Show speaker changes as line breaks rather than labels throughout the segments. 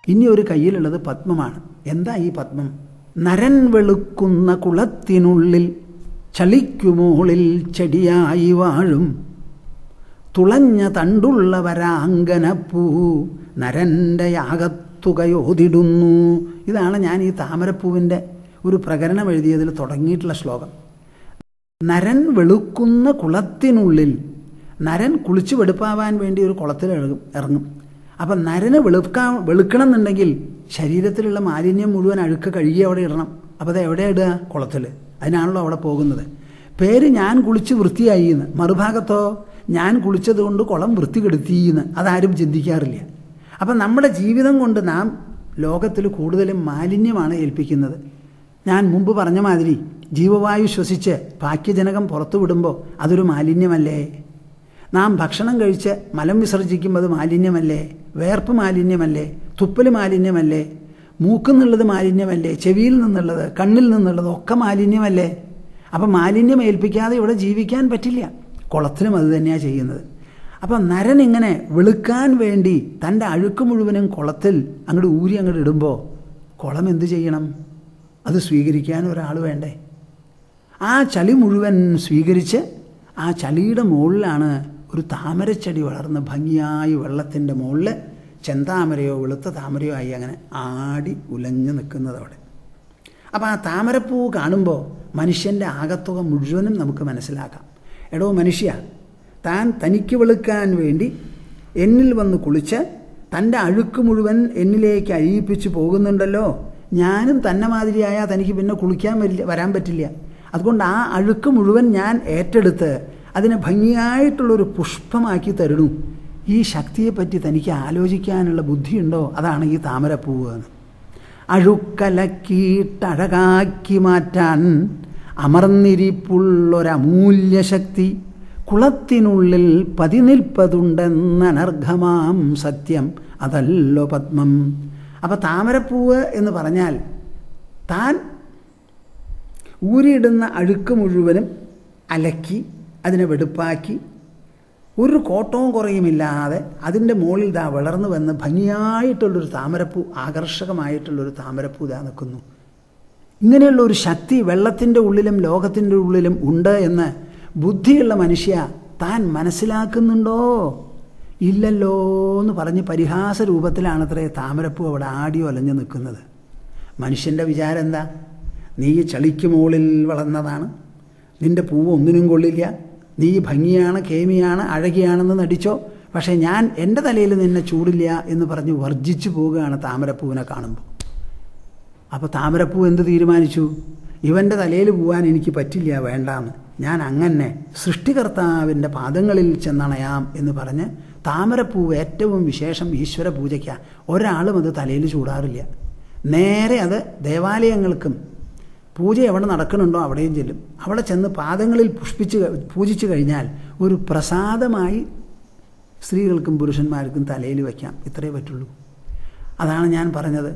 ഇനി ഒരു കയ്യിലുള്ളത് പത്മമാണ് എന്താ ഈ പത്മം നരൻ വെളുക്കുന്ന കുളത്തിനുള്ളിൽ ചളിക്കുമോളിൽ ചെടിയായി വാഴും തുളഞ്ഞ തണ്ടുള്ളവരാങ്കനപ്പൂ നരൻ്റെ യാകത്തുകയോതിടുന്നു ഇതാണ് ഞാൻ ഈ താമരപ്പൂവിൻ്റെ ഒരു പ്രകരണം എഴുതിയതിൽ തുടങ്ങിയിട്ടുള്ള ശ്ലോകം നരൻ വെളുക്കുന്ന കുളത്തിനുള്ളിൽ നരൻ കുളിച്ച് വെടുപ്പാവാൻ വേണ്ടി ഒരു കുളത്തിൽ ഇറങ്ങും ഇറങ്ങും അപ്പം നരന് വെളുക്കാൻ വെളുക്കണം എന്നുണ്ടെങ്കിൽ ശരീരത്തിലുള്ള മാലിന്യം മുഴുവൻ അഴുക്ക് കഴുകി അവിടെ ഇടണം അപ്പോൾ അത് എവിടെ ഇടുക കുളത്തിൽ അതിനാണല്ലോ അവിടെ പോകുന്നത് പേര് ഞാൻ കുളിച്ച് വൃത്തിയായി എന്ന് മറുഭാഗത്തോ ഞാൻ കുളിച്ചത് കൊണ്ട് കുളം വൃത്തികെടുത്തിയെന്ന് അതാരും ചിന്തിക്കാറില്ല അപ്പം നമ്മുടെ ജീവിതം കൊണ്ട് നാം ലോകത്തിൽ കൂടുതലും മാലിന്യമാണ് ഏൽപ്പിക്കുന്നത് ഞാൻ മുമ്പ് പറഞ്ഞ മാതിരി ജീവവായു ശ്വസിച്ച് പാക്യജനകം പുറത്തു വിടുമ്പോൾ അതൊരു മാലിന്യമല്ലേ നാം ഭക്ഷണം കഴിച്ച് മലം വിസർജിക്കുമ്പോൾ അത് മാലിന്യമല്ലേ വേർപ്പ് മാലിന്യമല്ലേ തുപ്പൽ മാലിന്യമല്ലേ മൂക്കിൽ നിന്നുള്ളത് മാലിന്യമല്ലേ ചെവിയിൽ നിന്നുള്ളത് കണ്ണിൽ നിന്നുള്ളത് ഒക്കെ മാലിന്യമല്ലേ അപ്പം മാലിന്യം ഏൽപ്പിക്കാതെ ഇവിടെ ജീവിക്കാൻ പറ്റില്ല കുളത്തിലും അത് തന്നെയാണ് ചെയ്യുന്നത് അപ്പം നരൻ ഇങ്ങനെ വെളുക്കാൻ വേണ്ടി തൻ്റെ അഴുക്ക് മുഴുവനും കുളത്തിൽ അങ്ങോട്ട് ഊരി അങ്ങോട്ട് ഇടുമ്പോൾ കുളം എന്ത് ചെയ്യണം അത് സ്വീകരിക്കാൻ ഒരാൾ വേണ്ടേ ആ ചളി മുഴുവൻ സ്വീകരിച്ച് ആ ചളിയുടെ മുകളിലാണ് ഒരു താമരച്ചെടി വളർന്ന് ഭംഗിയായി വെള്ളത്തിൻ്റെ മുകളിൽ ചെന്താമരയോ വെളുത്ത താമരയോ ആയി അങ്ങനെ ആടി ഉലഞ്ഞു നിൽക്കുന്നത് അവിടെ അപ്പോൾ ആ താമരപ്പൂ കാണുമ്പോൾ മനുഷ്യൻ്റെ ആകത്തുക മുഴുവനും നമുക്ക് മനസ്സിലാക്കാം എടോ മനുഷ്യ താൻ തനിക്ക് വെളുക്കാൻ വേണ്ടി എന്നിൽ വന്ന് കുളിച്ച് തൻ്റെ അഴുക്ക് മുഴുവൻ എന്നിലേക്ക് അഴിയിപ്പിച്ച് പോകുന്നുണ്ടല്ലോ ഞാനും തന്നെ മാതിരിയായാൽ തനിക്ക് പിന്നെ കുളിക്കാൻ വരില്ല വരാൻ പറ്റില്ല അതുകൊണ്ട് ആ അഴുക്ക് മുഴുവൻ ഞാൻ ഏറ്റെടുത്ത് അതിനെ ഭംഗിയായിട്ടുള്ളൊരു പുഷ്പമാക്കി തരണു ഈ ശക്തിയെപ്പറ്റി തനിക്ക് ആലോചിക്കാനുള്ള ബുദ്ധിയുണ്ടോ അതാണ് ഈ താമരപ്പൂവ് എന്ന് അഴുക്കലക്കിയിട്ടഴകാക്കി മാറ്റാൻ അമർന്നിരിപ്പുള്ളൊരമൂല്യ ശക്തി കുളത്തിനുള്ളിൽ പതിനിൽപ്പതുണ്ടെന്നനർഘമാം സത്യം അതല്ലോ പത്മം അപ്പം താമരപ്പൂവ് എന്ന് പറഞ്ഞാൽ താൻ ഊരിയിടുന്ന അഴുക്ക് മുഴുവനും അലക്കി അതിനെ വെടുപ്പാക്കി ഒരു കോട്ടവും കുറയുമില്ലാതെ അതിൻ്റെ മുകളിൽ ഇതാ വളർന്നു വന്ന് ഭംഗിയായിട്ടുള്ളൊരു താമരപ്പൂ ആകർഷകമായിട്ടുള്ളൊരു താമരപ്പൂ ഇതാ നിൽക്കുന്നു ഇങ്ങനെയുള്ള ഒരു ശക്തി വെള്ളത്തിൻ്റെ ഉള്ളിലും ലോകത്തിൻ്റെ ഉള്ളിലും ഉണ്ട് എന്ന് ബുദ്ധിയുള്ള മനുഷ്യ താൻ മനസ്സിലാക്കുന്നുണ്ടോ ഇല്ലല്ലോ എന്ന് പറഞ്ഞ് പരിഹാസ രൂപത്തിലാണത്രേ താമരപ്പൂ അവിടെ ആടി ഒലഞ്ഞു നിൽക്കുന്നത് മനുഷ്യൻ്റെ വിചാരം എന്താ നീ ചളിക്ക് മുകളിൽ വളർന്നതാണ് നിന്റെ പൂവ് ഒന്നിനും കൊള്ളില്ല നീ ഭംഗിയാണ് കേമിയാണ് അഴകിയാണെന്ന് നടിച്ചോ പക്ഷേ ഞാൻ എൻ്റെ തലയിൽ നിന്നെ ചൂടില്ല എന്ന് പറഞ്ഞ് വർജിച്ചു പോവുകയാണ് താമരപ്പൂവിനെ കാണുമ്പോൾ അപ്പോൾ താമരപ്പൂ എന്ത് തീരുമാനിച്ചു ഇവൻ്റെ തലയിൽ പോകാൻ എനിക്ക് പറ്റില്ല വേണ്ടാന്ന് ഞാൻ അങ്ങനെ സൃഷ്ടികർത്താവിൻ്റെ പാദങ്ങളിൽ ചെന്നണയാം എന്ന് പറഞ്ഞ് താമരപ്പൂവ് ഏറ്റവും വിശേഷം ഈശ്വര പൂജയ്ക്കാണ് ഒരാളും അത് തലയിൽ ചൂടാറില്ല നേരെ അത് ദേവാലയങ്ങൾക്കും പൂജ എവിടെ നടക്കുന്നുണ്ടോ അവിടെയും ചെല്ലും അവിടെ ചെന്ന് പാദങ്ങളിൽ പുഷ്പിച്ച് പൂജിച്ചു കഴിഞ്ഞാൽ ഒരു പ്രസാദമായി സ്ത്രീകൾക്കും പുരുഷന്മാർക്കും തലയിൽ വയ്ക്കാം ഇത്രയേ പറ്റുള്ളൂ അതാണ് ഞാൻ പറഞ്ഞത്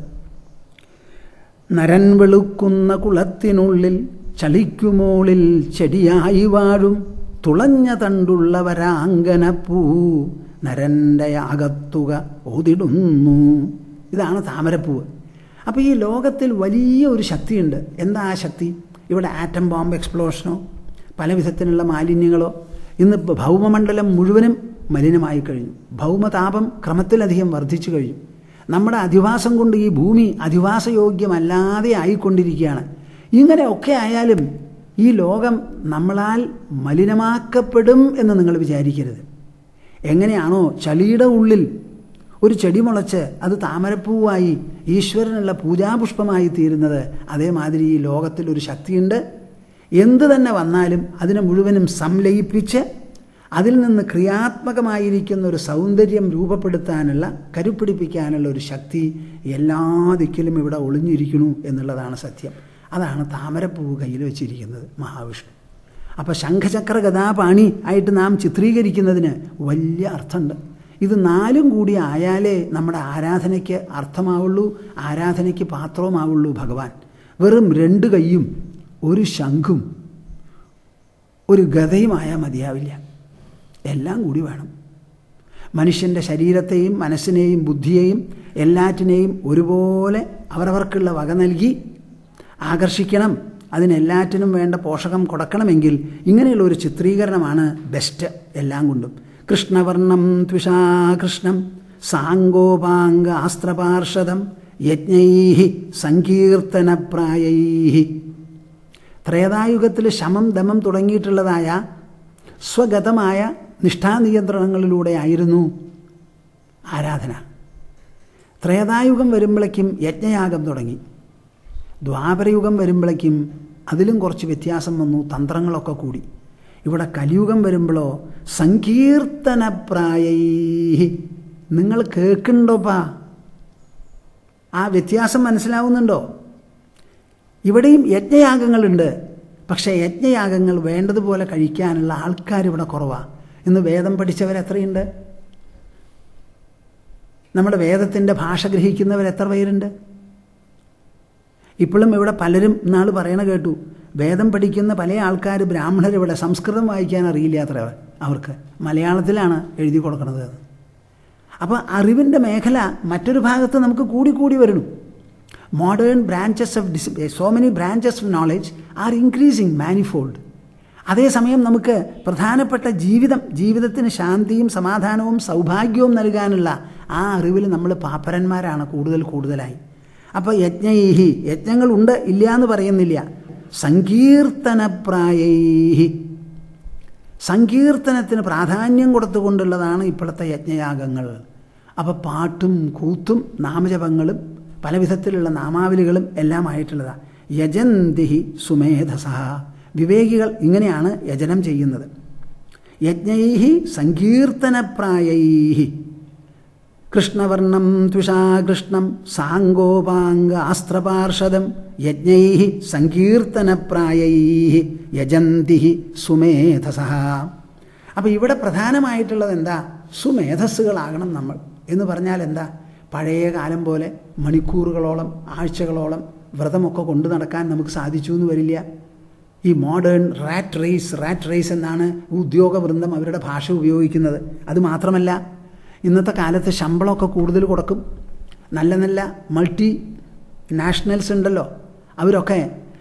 നരൻ വെളുക്കുന്ന കുളത്തിനുള്ളിൽ ചളിക്കുമോളിൽ ചെടിയായി വാഴും തുളഞ്ഞ തണ്ടുള്ളവരാങ്കനപ്പൂ നരൻ്റെ അകത്തുക ഓതിടുന്നു ഇതാണ് താമരപ്പൂവ് അപ്പോൾ ഈ ലോകത്തിൽ വലിയ ഒരു ശക്തിയുണ്ട് എന്താ ആ ശക്തി ഇവിടെ ആറ്റം ബോംബ് എക്സ്പ്ലോഷനോ പല വിധത്തിലുള്ള മാലിന്യങ്ങളോ ഇന്ന് ഭൗമമണ്ഡലം മുഴുവനും മലിനമായി കഴിഞ്ഞു ഭൗമതാപം ക്രമത്തിലധികം വർദ്ധിച്ചു കഴിഞ്ഞു നമ്മുടെ അധിവാസം കൊണ്ട് ഈ ഭൂമി അധിവാസയോഗ്യമല്ലാതെ ആയിക്കൊണ്ടിരിക്കുകയാണ് ഇങ്ങനെയൊക്കെ ആയാലും ഈ ലോകം നമ്മളാൽ മലിനമാക്കപ്പെടും എന്ന് നിങ്ങൾ വിചാരിക്കരുത് എങ്ങനെയാണോ ചളിയുടെ ഉള്ളിൽ ഒരു ചെടി മുളച്ച് അത് താമരപ്പൂവായി ഈശ്വരനുള്ള പൂജാപുഷ്പമായി തീരുന്നത് അതേമാതിരി ഈ ലോകത്തിൽ ഒരു ശക്തിയുണ്ട് എന്ത് തന്നെ വന്നാലും അതിനെ മുഴുവനും സംലയിപ്പിച്ച് അതിൽ നിന്ന് ക്രിയാത്മകമായിരിക്കുന്ന ഒരു സൗന്ദര്യം രൂപപ്പെടുത്താനുള്ള കരുപ്പിടിപ്പിക്കാനുള്ള ഒരു ശക്തി എല്ലാ ദിക്കിലും ഇവിടെ ഒളിഞ്ഞിരിക്കുന്നു എന്നുള്ളതാണ് സത്യം അതാണ് താമരപ്പൂവ് കയ്യിൽ വെച്ചിരിക്കുന്നത് മഹാവിഷ്ണു അപ്പോൾ ശംഖചക്ര ഗതാപാണി ആയിട്ട് നാം ചിത്രീകരിക്കുന്നതിന് വലിയ അർത്ഥമുണ്ട് ഇത് നാലും കൂടി ആയാലേ നമ്മുടെ ആരാധനയ്ക്ക് അർത്ഥമാവുള്ളൂ ആരാധനയ്ക്ക് പാത്രവുമാവുള്ളൂ ഭഗവാൻ വെറും രണ്ട് കൈയും ഒരു ശംഖും ഒരു ഗതയുമായാൽ മതിയാവില്ല എല്ലാം കൂടി വേണം മനുഷ്യൻ്റെ ശരീരത്തെയും മനസ്സിനെയും ബുദ്ധിയെയും എല്ലാറ്റിനെയും ഒരുപോലെ അവരവർക്കുള്ള വക നൽകി ആകർഷിക്കണം അതിനെല്ലാറ്റിനും വേണ്ട പോഷകം കൊടുക്കണമെങ്കിൽ ഇങ്ങനെയുള്ള ഒരു ചിത്രീകരണമാണ് ബെസ്റ്റ് എല്ലാം കൊണ്ടും കൃഷ്ണവർണം ത്വിഷാകൃഷ്ണം സാങ്കോപാംഗ ആസ്ത്രപാർഷദം യജ്ഞൈ സങ്കീർത്തനപ്രായൈ ത്രേതായുഗത്തിൽ ശമം ദമം തുടങ്ങിയിട്ടുള്ളതായ സ്വഗതമായ നിഷ്ഠാനിയന്ത്രണങ്ങളിലൂടെ ആയിരുന്നു ആരാധന ത്രേതായുഗം വരുമ്പോഴേക്കും യജ്ഞയാഗം തുടങ്ങി ദ്വാപരയുഗം വരുമ്പോഴേക്കും അതിലും കുറച്ച് വ്യത്യാസം വന്നു തന്ത്രങ്ങളൊക്കെ കൂടി ഇവിടെ കലിയുഗം വരുമ്പോഴോ സങ്കീർത്തനപ്രായൈ നിങ്ങൾ കേൾക്കുന്നുണ്ടോപ്പാ ആ വ്യത്യാസം മനസ്സിലാവുന്നുണ്ടോ ഇവിടെയും യജ്ഞയാഗങ്ങളുണ്ട് പക്ഷേ യജ്ഞയാഗങ്ങൾ വേണ്ടതുപോലെ കഴിക്കാനുള്ള ആൾക്കാർ ഇവിടെ കുറവാണ് ഇന്ന് വേദം പഠിച്ചവർ എത്രയുണ്ട് നമ്മുടെ വേദത്തിൻ്റെ ഭാഷ ഗ്രഹിക്കുന്നവർ എത്ര പേരുണ്ട് ഇപ്പോഴും ഇവിടെ പലരും നാൾ പറയണ കേട്ടു വേദം പഠിക്കുന്ന പല ആൾക്കാർ ബ്രാഹ്മണർ ഇവിടെ സംസ്കൃതം വായിക്കാൻ അറിയില്ല അത്ര അവർക്ക് മലയാളത്തിലാണ് എഴുതി കൊടുക്കുന്നത് അപ്പോൾ അറിവിൻ്റെ മേഖല മറ്റൊരു ഭാഗത്ത് നമുക്ക് കൂടി കൂടി വരണം modern branches of this so many branches of knowledge are increasing manifold അതേസമയം നമുക്ക് പ്രധാനപ്പെട്ട ജീവിതം ജീവിതത്തിന് ശാന്തിയും സമാധാനവും സൗഭാഗ്യവും നൽകാനുള്ള ആ അറിവിൽ നമ്മൾ പാപ്പരന്മാരാണ് കൂടുതൽ കൂടുതലായി അപ്പോൾ യജ്ഞൈഹി യജ്ഞങ്ങളുണ്ട് ഇല്ല എന്ന് പറയുന്നില്ല സങ്കീർത്തനപ്രായൈഹി സങ്കീർത്തനത്തിന് പ്രാധാന്യം കൊടുത്തുകൊണ്ടുള്ളതാണ് ഇപ്പോഴത്തെ യജ്ഞയാഗങ്ങൾ അപ്പോൾ പാട്ടും കൂത്തും നാമജപങ്ങളും പല വിധത്തിലുള്ള നാമാവലികളും എല്ലാം ആയിട്ടുള്ളതാണ് യജന്തിഹി സുമേധസ വിവേകികൾ ഇങ്ങനെയാണ് യജനം ചെയ്യുന്നത് യജ്ഞൈഹി സങ്കീർത്തനപ്രായൈഹി കൃഷ്ണവർണം ത്വിഷാകൃഷ്ണം സാങ്കോപാംഗ ആസ്ത്രപാർഷദം യജ്ഞൈ സങ്കീർത്തനപ്രായൈ യജന്തി സുമേധസ അപ്പോൾ ഇവിടെ പ്രധാനമായിട്ടുള്ളത് എന്താ സുമേധസ്സുകളാകണം നമ്മൾ എന്ന് പറഞ്ഞാൽ എന്താ പഴയ കാലം പോലെ മണിക്കൂറുകളോളം ആഴ്ചകളോളം വ്രതമൊക്കെ കൊണ്ടു നടക്കാൻ നമുക്ക് സാധിച്ചു എന്ന് വരില്ല ഈ modern rat race rat race എന്നാണ് ഉദ്യോഗവൃന്ദം അവരുടെ ഭാഷ ഉപയോഗിക്കുന്നത് അത് മാത്രമല്ല ഇന്നത്തെ കാലത്ത് ശമ്പളമൊക്കെ കൂടുതൽ കൊടുക്കും നല്ല നല്ല മൾട്ടി നാഷണൽസ് ഉണ്ടല്ലോ അവരൊക്കെ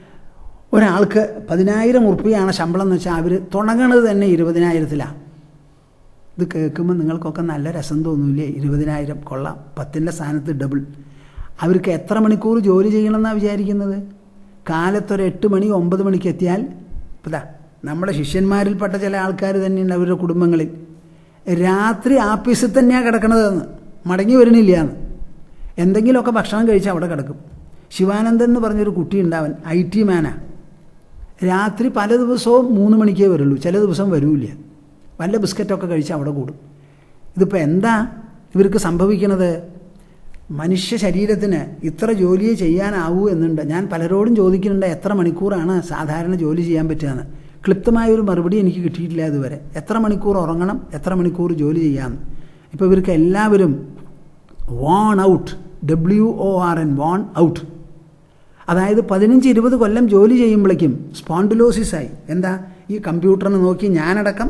ഒരാൾക്ക് പതിനായിരം ഉറുപ്പിയാണ് ശമ്പളം എന്ന് വെച്ചാൽ അവർ തുടങ്ങണത് തന്നെ ഇരുപതിനായിരത്തിലാണ് ഇത് കേൾക്കുമ്പോൾ നിങ്ങൾക്കൊക്കെ നല്ല രസം തോന്നൂലേ ഇരുപതിനായിരം കൊള്ളാം പത്തിൻ്റെ സ്ഥാനത്ത് ഡബിൾ അവർക്ക് എത്ര മണിക്കൂർ ജോലി ചെയ്യണമെന്നാണ് വിചാരിക്കുന്നത് കാലത്തൊരു എട്ട് മണി ഒമ്പത് മണിക്ക് എത്തിയാൽ ഇതാ നമ്മുടെ ശിഷ്യന്മാരിൽപ്പെട്ട ചില ആൾക്കാർ തന്നെയുണ്ട് അവരുടെ കുടുംബങ്ങളിൽ രാത്രി ആഫീസിൽ തന്നെയാണ് കിടക്കണതെന്ന് മടങ്ങി വരണില്ല എന്ന് എന്തെങ്കിലുമൊക്കെ ഭക്ഷണം കഴിച്ച് അവിടെ കിടക്കും ശിവാനന്ദൻ എന്ന് പറഞ്ഞൊരു കുട്ടി ഉണ്ടാവൻ ഐ ടി മാനാ രാത്രി പല ദിവസവും മൂന്ന് മണിക്കേ വരുള്ളൂ ചില ദിവസം വരൂല്ല വല്ല ബിസ്ക്കറ്റൊക്കെ കഴിച്ച് അവിടെ കൂടും ഇതിപ്പോൾ എന്താ ഇവർക്ക് സംഭവിക്കണത് മനുഷ്യ ശരീരത്തിന് ഇത്ര ജോലിയെ ചെയ്യാനാവൂ എന്നുണ്ട് ഞാൻ പലരോടും ചോദിക്കുന്നുണ്ട് എത്ര മണിക്കൂറാണ് സാധാരണ ജോലി ചെയ്യാൻ പറ്റുകയെന്ന് ക്ലിപ്തമായ ഒരു മറുപടി എനിക്ക് കിട്ടിയിട്ടില്ല ഇതുവരെ എത്ര മണിക്കൂർ ഉറങ്ങണം എത്ര മണിക്കൂർ ജോലി ചെയ്യാമെന്ന് ഇപ്പോൾ ഇവർക്ക് എല്ലാവരും worn out W O R N worn out അതായത് പതിനഞ്ച് ഇരുപത് കൊല്ലം ജോലി ചെയ്യുമ്പോഴേക്കും സ്പോണ്ടിലോസിസായി എന്താ ഈ കമ്പ്യൂട്ടറിനെ നോക്കി ഞാനടക്കം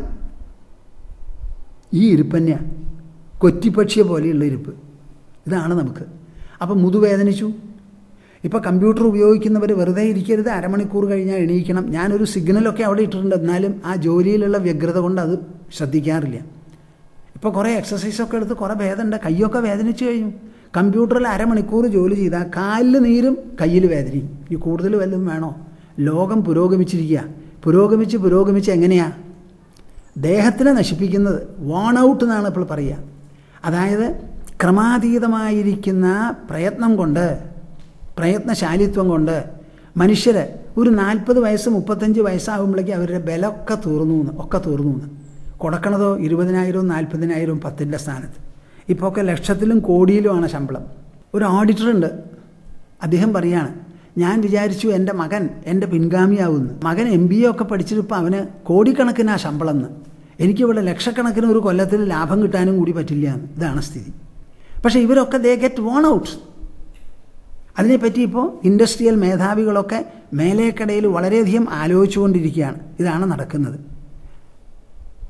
ഈ ഇരിപ്പ് തന്നെയാണ് കൊറ്റിപ്പക്ഷിയെ പോലെയുള്ള ഇരിപ്പ് ഇതാണ് നമുക്ക് അപ്പം മുതുവേദനിച്ചു ഇപ്പോൾ കമ്പ്യൂട്ടർ ഉപയോഗിക്കുന്നവർ വെറുതെ ഇരിക്കരുത് അരമണിക്കൂർ കഴിഞ്ഞാൽ എണീക്കണം ഞാനൊരു സിഗ്നലൊക്കെ അവിടെ ഇട്ടിട്ടുണ്ട് എന്നാലും ആ ജോലിയിലുള്ള വ്യഗ്രത കൊണ്ട് അത് ശ്രദ്ധിക്കാറില്ല ഇപ്പോൾ കുറേ എക്സസൈസൊക്കെ എടുത്ത് കുറേ ഭേദമുണ്ട് കൈയൊക്കെ വേദനിച്ചു കഴിഞ്ഞു കമ്പ്യൂട്ടറിൽ അരമണിക്കൂർ ജോലി ചെയ്താൽ കാലിൽ നീരും കയ്യിൽ വേദനയും ഈ കൂടുതൽ വല്ലതും വേണോ ലോകം പുരോഗമിച്ചിരിക്കുക പുരോഗമിച്ച് പുരോഗമിച്ച് എങ്ങനെയാ ദേഹത്തിനെ നശിപ്പിക്കുന്നത് വോൺ ഔട്ട് എന്നാണ് ഇപ്പോൾ പറയുക അതായത് ക്രമാതീതമായിരിക്കുന്ന പ്രയത്നം കൊണ്ട് പ്രയത്നശാലിത്വം കൊണ്ട് മനുഷ്യർ ഒരു നാൽപ്പത് വയസ്സ് മുപ്പത്തഞ്ച് വയസ്സാകുമ്പോഴേക്കും അവരുടെ ബലമൊക്കെ തീർന്നു എന്ന് ഒക്കെ തീർന്നു എന്ന് കൊടുക്കണതോ ഇരുപതിനായിരവും നാൽപ്പതിനായിരവും പത്തിൻ്റെ സ്ഥാനത്ത് ഇപ്പോൾ ഒക്കെ ലക്ഷത്തിലും കോടിയിലുമാണ് ശമ്പളം ഒരു ഓഡിറ്റർ ഉണ്ട് അദ്ദേഹം പറയാണ് ഞാൻ വിചാരിച്ചു എൻ്റെ മകൻ എൻ്റെ പിൻഗാമിയാവുന്നു മകൻ എം ബി എ ഒക്കെ പഠിച്ചിട്ടിപ്പോൾ അവന് കോടിക്കണക്കിനാ ശമ്പളം എന്ന് എനിക്കിവിടെ ലക്ഷക്കണക്കിന് ഒരു കൊല്ലത്തിൽ ലാഭം കിട്ടാനും കൂടി പറ്റില്ല എന്ന് ഇതാണ് സ്ഥിതി പക്ഷേ ഇവരൊക്കെ ദേ ഗെറ്റ് വോൺ ഔട്ട് അതിനെപ്പറ്റി ഇപ്പോൾ ഇൻഡസ്ട്രിയൽ മേധാവികളൊക്കെ മേലേക്കടയിൽ വളരെയധികം ആലോചിച്ചുകൊണ്ടിരിക്കുകയാണ് ഇതാണ് നടക്കുന്നത്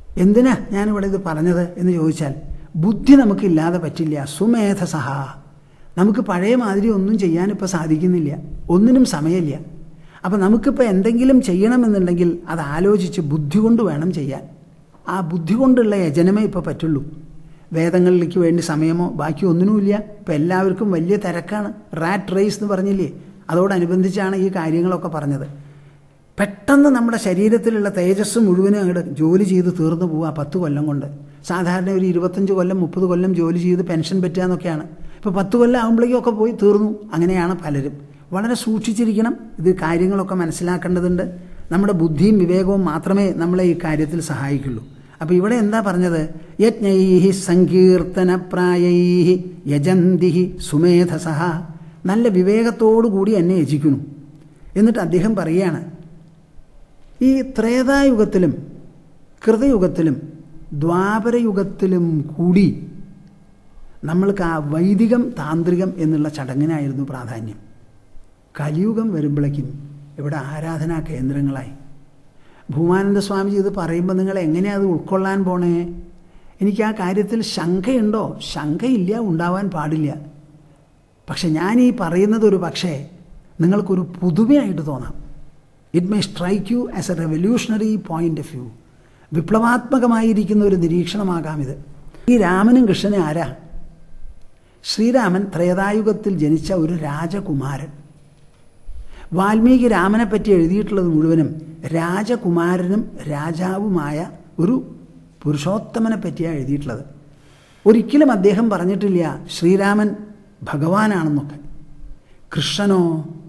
എന്തിനാ ഞാനിവിടെ ഇത് പറഞ്ഞത് എന്ന് ചോദിച്ചാൽ ബുദ്ധി നമുക്കില്ലാതെ പറ്റില്ല സുമേധസഹ നമുക്ക് പഴയ മാതിരി ഒന്നും ചെയ്യാനിപ്പോൾ സാധിക്കുന്നില്ല ഒന്നിനും സമയമില്ല അപ്പം നമുക്കിപ്പോൾ എന്തെങ്കിലും ചെയ്യണമെന്നുണ്ടെങ്കിൽ അത് ആലോചിച്ച് ബുദ്ധി കൊണ്ട് വേണം ചെയ്യാൻ ആ ബുദ്ധി കൊണ്ടുള്ള യജനമേ ഇപ്പോൾ പറ്റുള്ളൂ വേദങ്ങളിലേക്ക് വേണ്ടി സമയമോ ബാക്കി ഒന്നിനുമില്ല ഇപ്പം എല്ലാവർക്കും വലിയ തിരക്കാണ് റാറ്റ് റേസ് എന്ന് പറഞ്ഞില്ലേ അതോടനുബന്ധിച്ചാണ് ഈ കാര്യങ്ങളൊക്കെ പറഞ്ഞത് പെട്ടെന്ന് നമ്മുടെ ശരീരത്തിലുള്ള തേജസ് മുഴുവനും അങ്ങോട്ട് ജോലി ചെയ്ത് തീർന്നു പോവുക പത്ത് കൊല്ലം കൊണ്ട് സാധാരണ ഒരു ഇരുപത്തഞ്ച് കൊല്ലം മുപ്പത് കൊല്ലം ജോലി ചെയ്ത് പെൻഷൻ പറ്റുക എന്നൊക്കെയാണ് ഇപ്പോൾ പത്ത് കൊല്ലം ആകുമ്പോഴേക്കും ഒക്കെ പോയി തീർന്നു അങ്ങനെയാണ് പലരും വളരെ സൂക്ഷിച്ചിരിക്കണം ഇത് കാര്യങ്ങളൊക്കെ മനസ്സിലാക്കേണ്ടതുണ്ട് നമ്മുടെ ബുദ്ധിയും വിവേകവും മാത്രമേ നമ്മളെ ഈ കാര്യത്തിൽ സഹായിക്കുള്ളൂ അപ്പോൾ ഇവിടെ എന്താ പറഞ്ഞത് യജ്ഞൈഹി സങ്കീർത്തന പ്രായൈഹി യജന്തിഹി സുമേധസഹ നല്ല വിവേകത്തോടു കൂടി എന്നെ യജിക്കുന്നു എന്നിട്ട് അദ്ദേഹം പറയുകയാണ് ഈ ത്രേതായുഗത്തിലും കൃതയുഗത്തിലും ദ്വാപരയുഗത്തിലും കൂടി നമ്മൾക്ക് ആ വൈദികം താന്ത്രികം എന്നുള്ള ചടങ്ങിനായിരുന്നു പ്രാധാന്യം കലിയുഗം വരുമ്പോഴേക്കും ഇവിടെ ആരാധനാ കേന്ദ്രങ്ങളായി ഭൂമാനന്ദ സ്വാമിജി ഇത് പറയുമ്പോൾ നിങ്ങൾ എങ്ങനെയാണ് അത് ഉൾക്കൊള്ളാൻ പോണേ എനിക്ക് ആ കാര്യത്തിൽ ശങ്കയുണ്ടോ ശങ്കയില്ല ഉണ്ടാവാൻ പാടില്ല പക്ഷെ ഞാൻ ഈ പറയുന്നത് ഒരു പക്ഷേ നിങ്ങൾക്കൊരു പുതുമയായിട്ട് തോന്നാം it may strike you as a revolutionary point of view വിപ്ലവാത്മകമായിരിക്കുന്ന ഒരു നിരീക്ഷണമാകാം ഇത് ഈ രാമനും കൃഷ്ണനും ആരാ ശ്രീരാമൻ ത്രേതായുഗത്തിൽ ജനിച്ച ഒരു രാജകുമാരൻ വാൽമീകി രാമനെ പറ്റി എഴുതിയിട്ടുള്ളത് മുഴുവനും രാജകുമാരനും രാജാവുമായ ഒരു പുരുഷോത്തമനെ പറ്റിയാണ് എഴുതിയിട്ടുള്ളത് ഒരിക്കലും അദ്ദേഹം പറഞ്ഞിട്ടില്ല ശ്രീരാമൻ ഭഗവാനാണെന്നൊക്കെ കൃഷ്ണനോ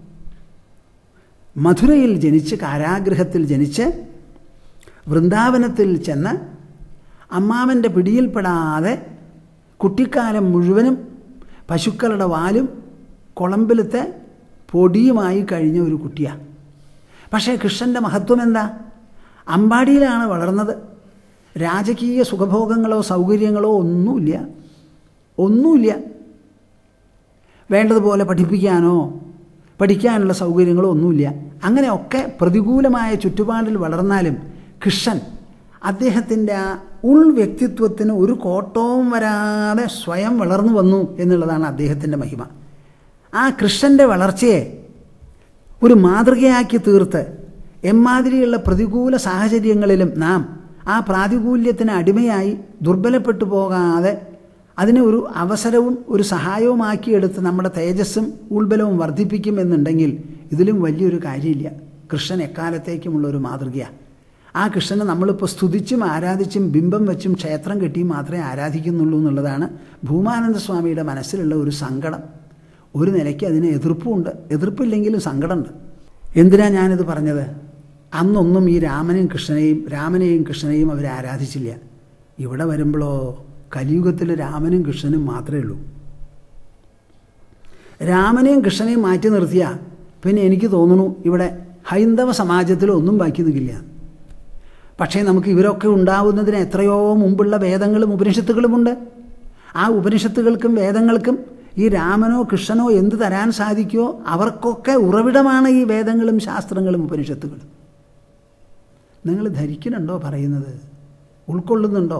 മധുരയിൽ ജനിച്ച് കാരാഗൃഹത്തിൽ ജനിച്ച് വൃന്ദാവനത്തിൽ ചെന്ന് അമ്മാവൻ്റെ പിടിയിൽപ്പെടാതെ കുട്ടിക്കാലം മുഴുവനും പശുക്കളുടെ വാലും കുളമ്പിലത്തെ പൊടിയുമായി കഴിഞ്ഞ ഒരു കുട്ടിയാണ് പക്ഷേ കൃഷ്ണൻ്റെ മഹത്വം എന്താ അമ്പാടിയിലാണ് വളർന്നത് രാജകീയ സുഖഭോഗങ്ങളോ സൗകര്യങ്ങളോ ഒന്നുമില്ല ഒന്നുമില്ല വേണ്ടതുപോലെ പഠിപ്പിക്കാനോ പഠിക്കാനുള്ള സൗകര്യങ്ങളോ ഒന്നുമില്ല അങ്ങനെയൊക്കെ പ്രതികൂലമായ ചുറ്റുപാടിൽ വളർന്നാലും കൃഷ്ണൻ അദ്ദേഹത്തിൻ്റെ ആ ഉൾ വ്യക്തിത്വത്തിന് ഒരു കോട്ടവും വരാതെ സ്വയം വളർന്നു വന്നു എന്നുള്ളതാണ് അദ്ദേഹത്തിൻ്റെ മഹിമ ആ കൃഷ്ണൻ്റെ വളർച്ചയെ ഒരു മാതൃകയാക്കി തീർത്ത് എമ്മാതിരിയുള്ള പ്രതികൂല സാഹചര്യങ്ങളിലും നാം ആ പ്രാതികൂല്യത്തിന് അടിമയായി ദുർബലപ്പെട്ടു പോകാതെ അതിനെ ഒരു അവസരവും ഒരു സഹായവുമാക്കിയെടുത്ത് നമ്മുടെ തേജസ്സും ഉൾബലവും വർദ്ധിപ്പിക്കുമെന്നുണ്ടെങ്കിൽ ഇതിലും വലിയൊരു കാര്യമില്ല കൃഷ്ണൻ എക്കാലത്തേക്കുമുള്ള ഒരു മാതൃകയാണ് ആ കൃഷ്ണനെ നമ്മളിപ്പോൾ സ്തുതിച്ചും ആരാധിച്ചും ബിംബം വെച്ചും ക്ഷേത്രം കെട്ടിയും മാത്രമേ ആരാധിക്കുന്നുള്ളൂ എന്നുള്ളതാണ് ഭൂമാനന്ദ സ്വാമിയുടെ മനസ്സിലുള്ള ഒരു സങ്കടം ഒരു നിലയ്ക്ക് അതിന് എതിർപ്പുമുണ്ട് എതിർപ്പില്ലെങ്കിലും സങ്കടമുണ്ട് എന്തിനാ ഞാനിത് പറഞ്ഞത് അന്നൊന്നും ഈ രാമനെയും കൃഷ്ണനെയും രാമനെയും കൃഷ്ണനെയും അവർ ആരാധിച്ചില്ല ഇവിടെ വരുമ്പോഴോ കലിയുഗത്തിൽ രാമനും കൃഷ്ണനും മാത്രമേ ഉള്ളൂ രാമനെയും കൃഷ്ണനെയും മാറ്റി നിർത്തിയ പിന്നെ എനിക്ക് തോന്നുന്നു ഇവിടെ ഹൈന്ദവ സമാജത്തിൽ ഒന്നും ബാക്കി നിൽക്കില്ല പക്ഷേ നമുക്ക് ഇവരൊക്കെ ഉണ്ടാവുന്നതിന് എത്രയോ മുമ്പുള്ള വേദങ്ങളും ഉപനിഷത്തുകളുമുണ്ട് ആ ഉപനിഷത്തുകൾക്കും വേദങ്ങൾക്കും ഈ രാമനോ കൃഷ്ണനോ എന്ത് തരാൻ സാധിക്കുമോ അവർക്കൊക്കെ ഉറവിടമാണ് ഈ വേദങ്ങളും ശാസ്ത്രങ്ങളും ഉപനിഷത്തുകളും നിങ്ങൾ ധരിക്കുന്നുണ്ടോ പറയുന്നത് ഉൾക്കൊള്ളുന്നുണ്ടോ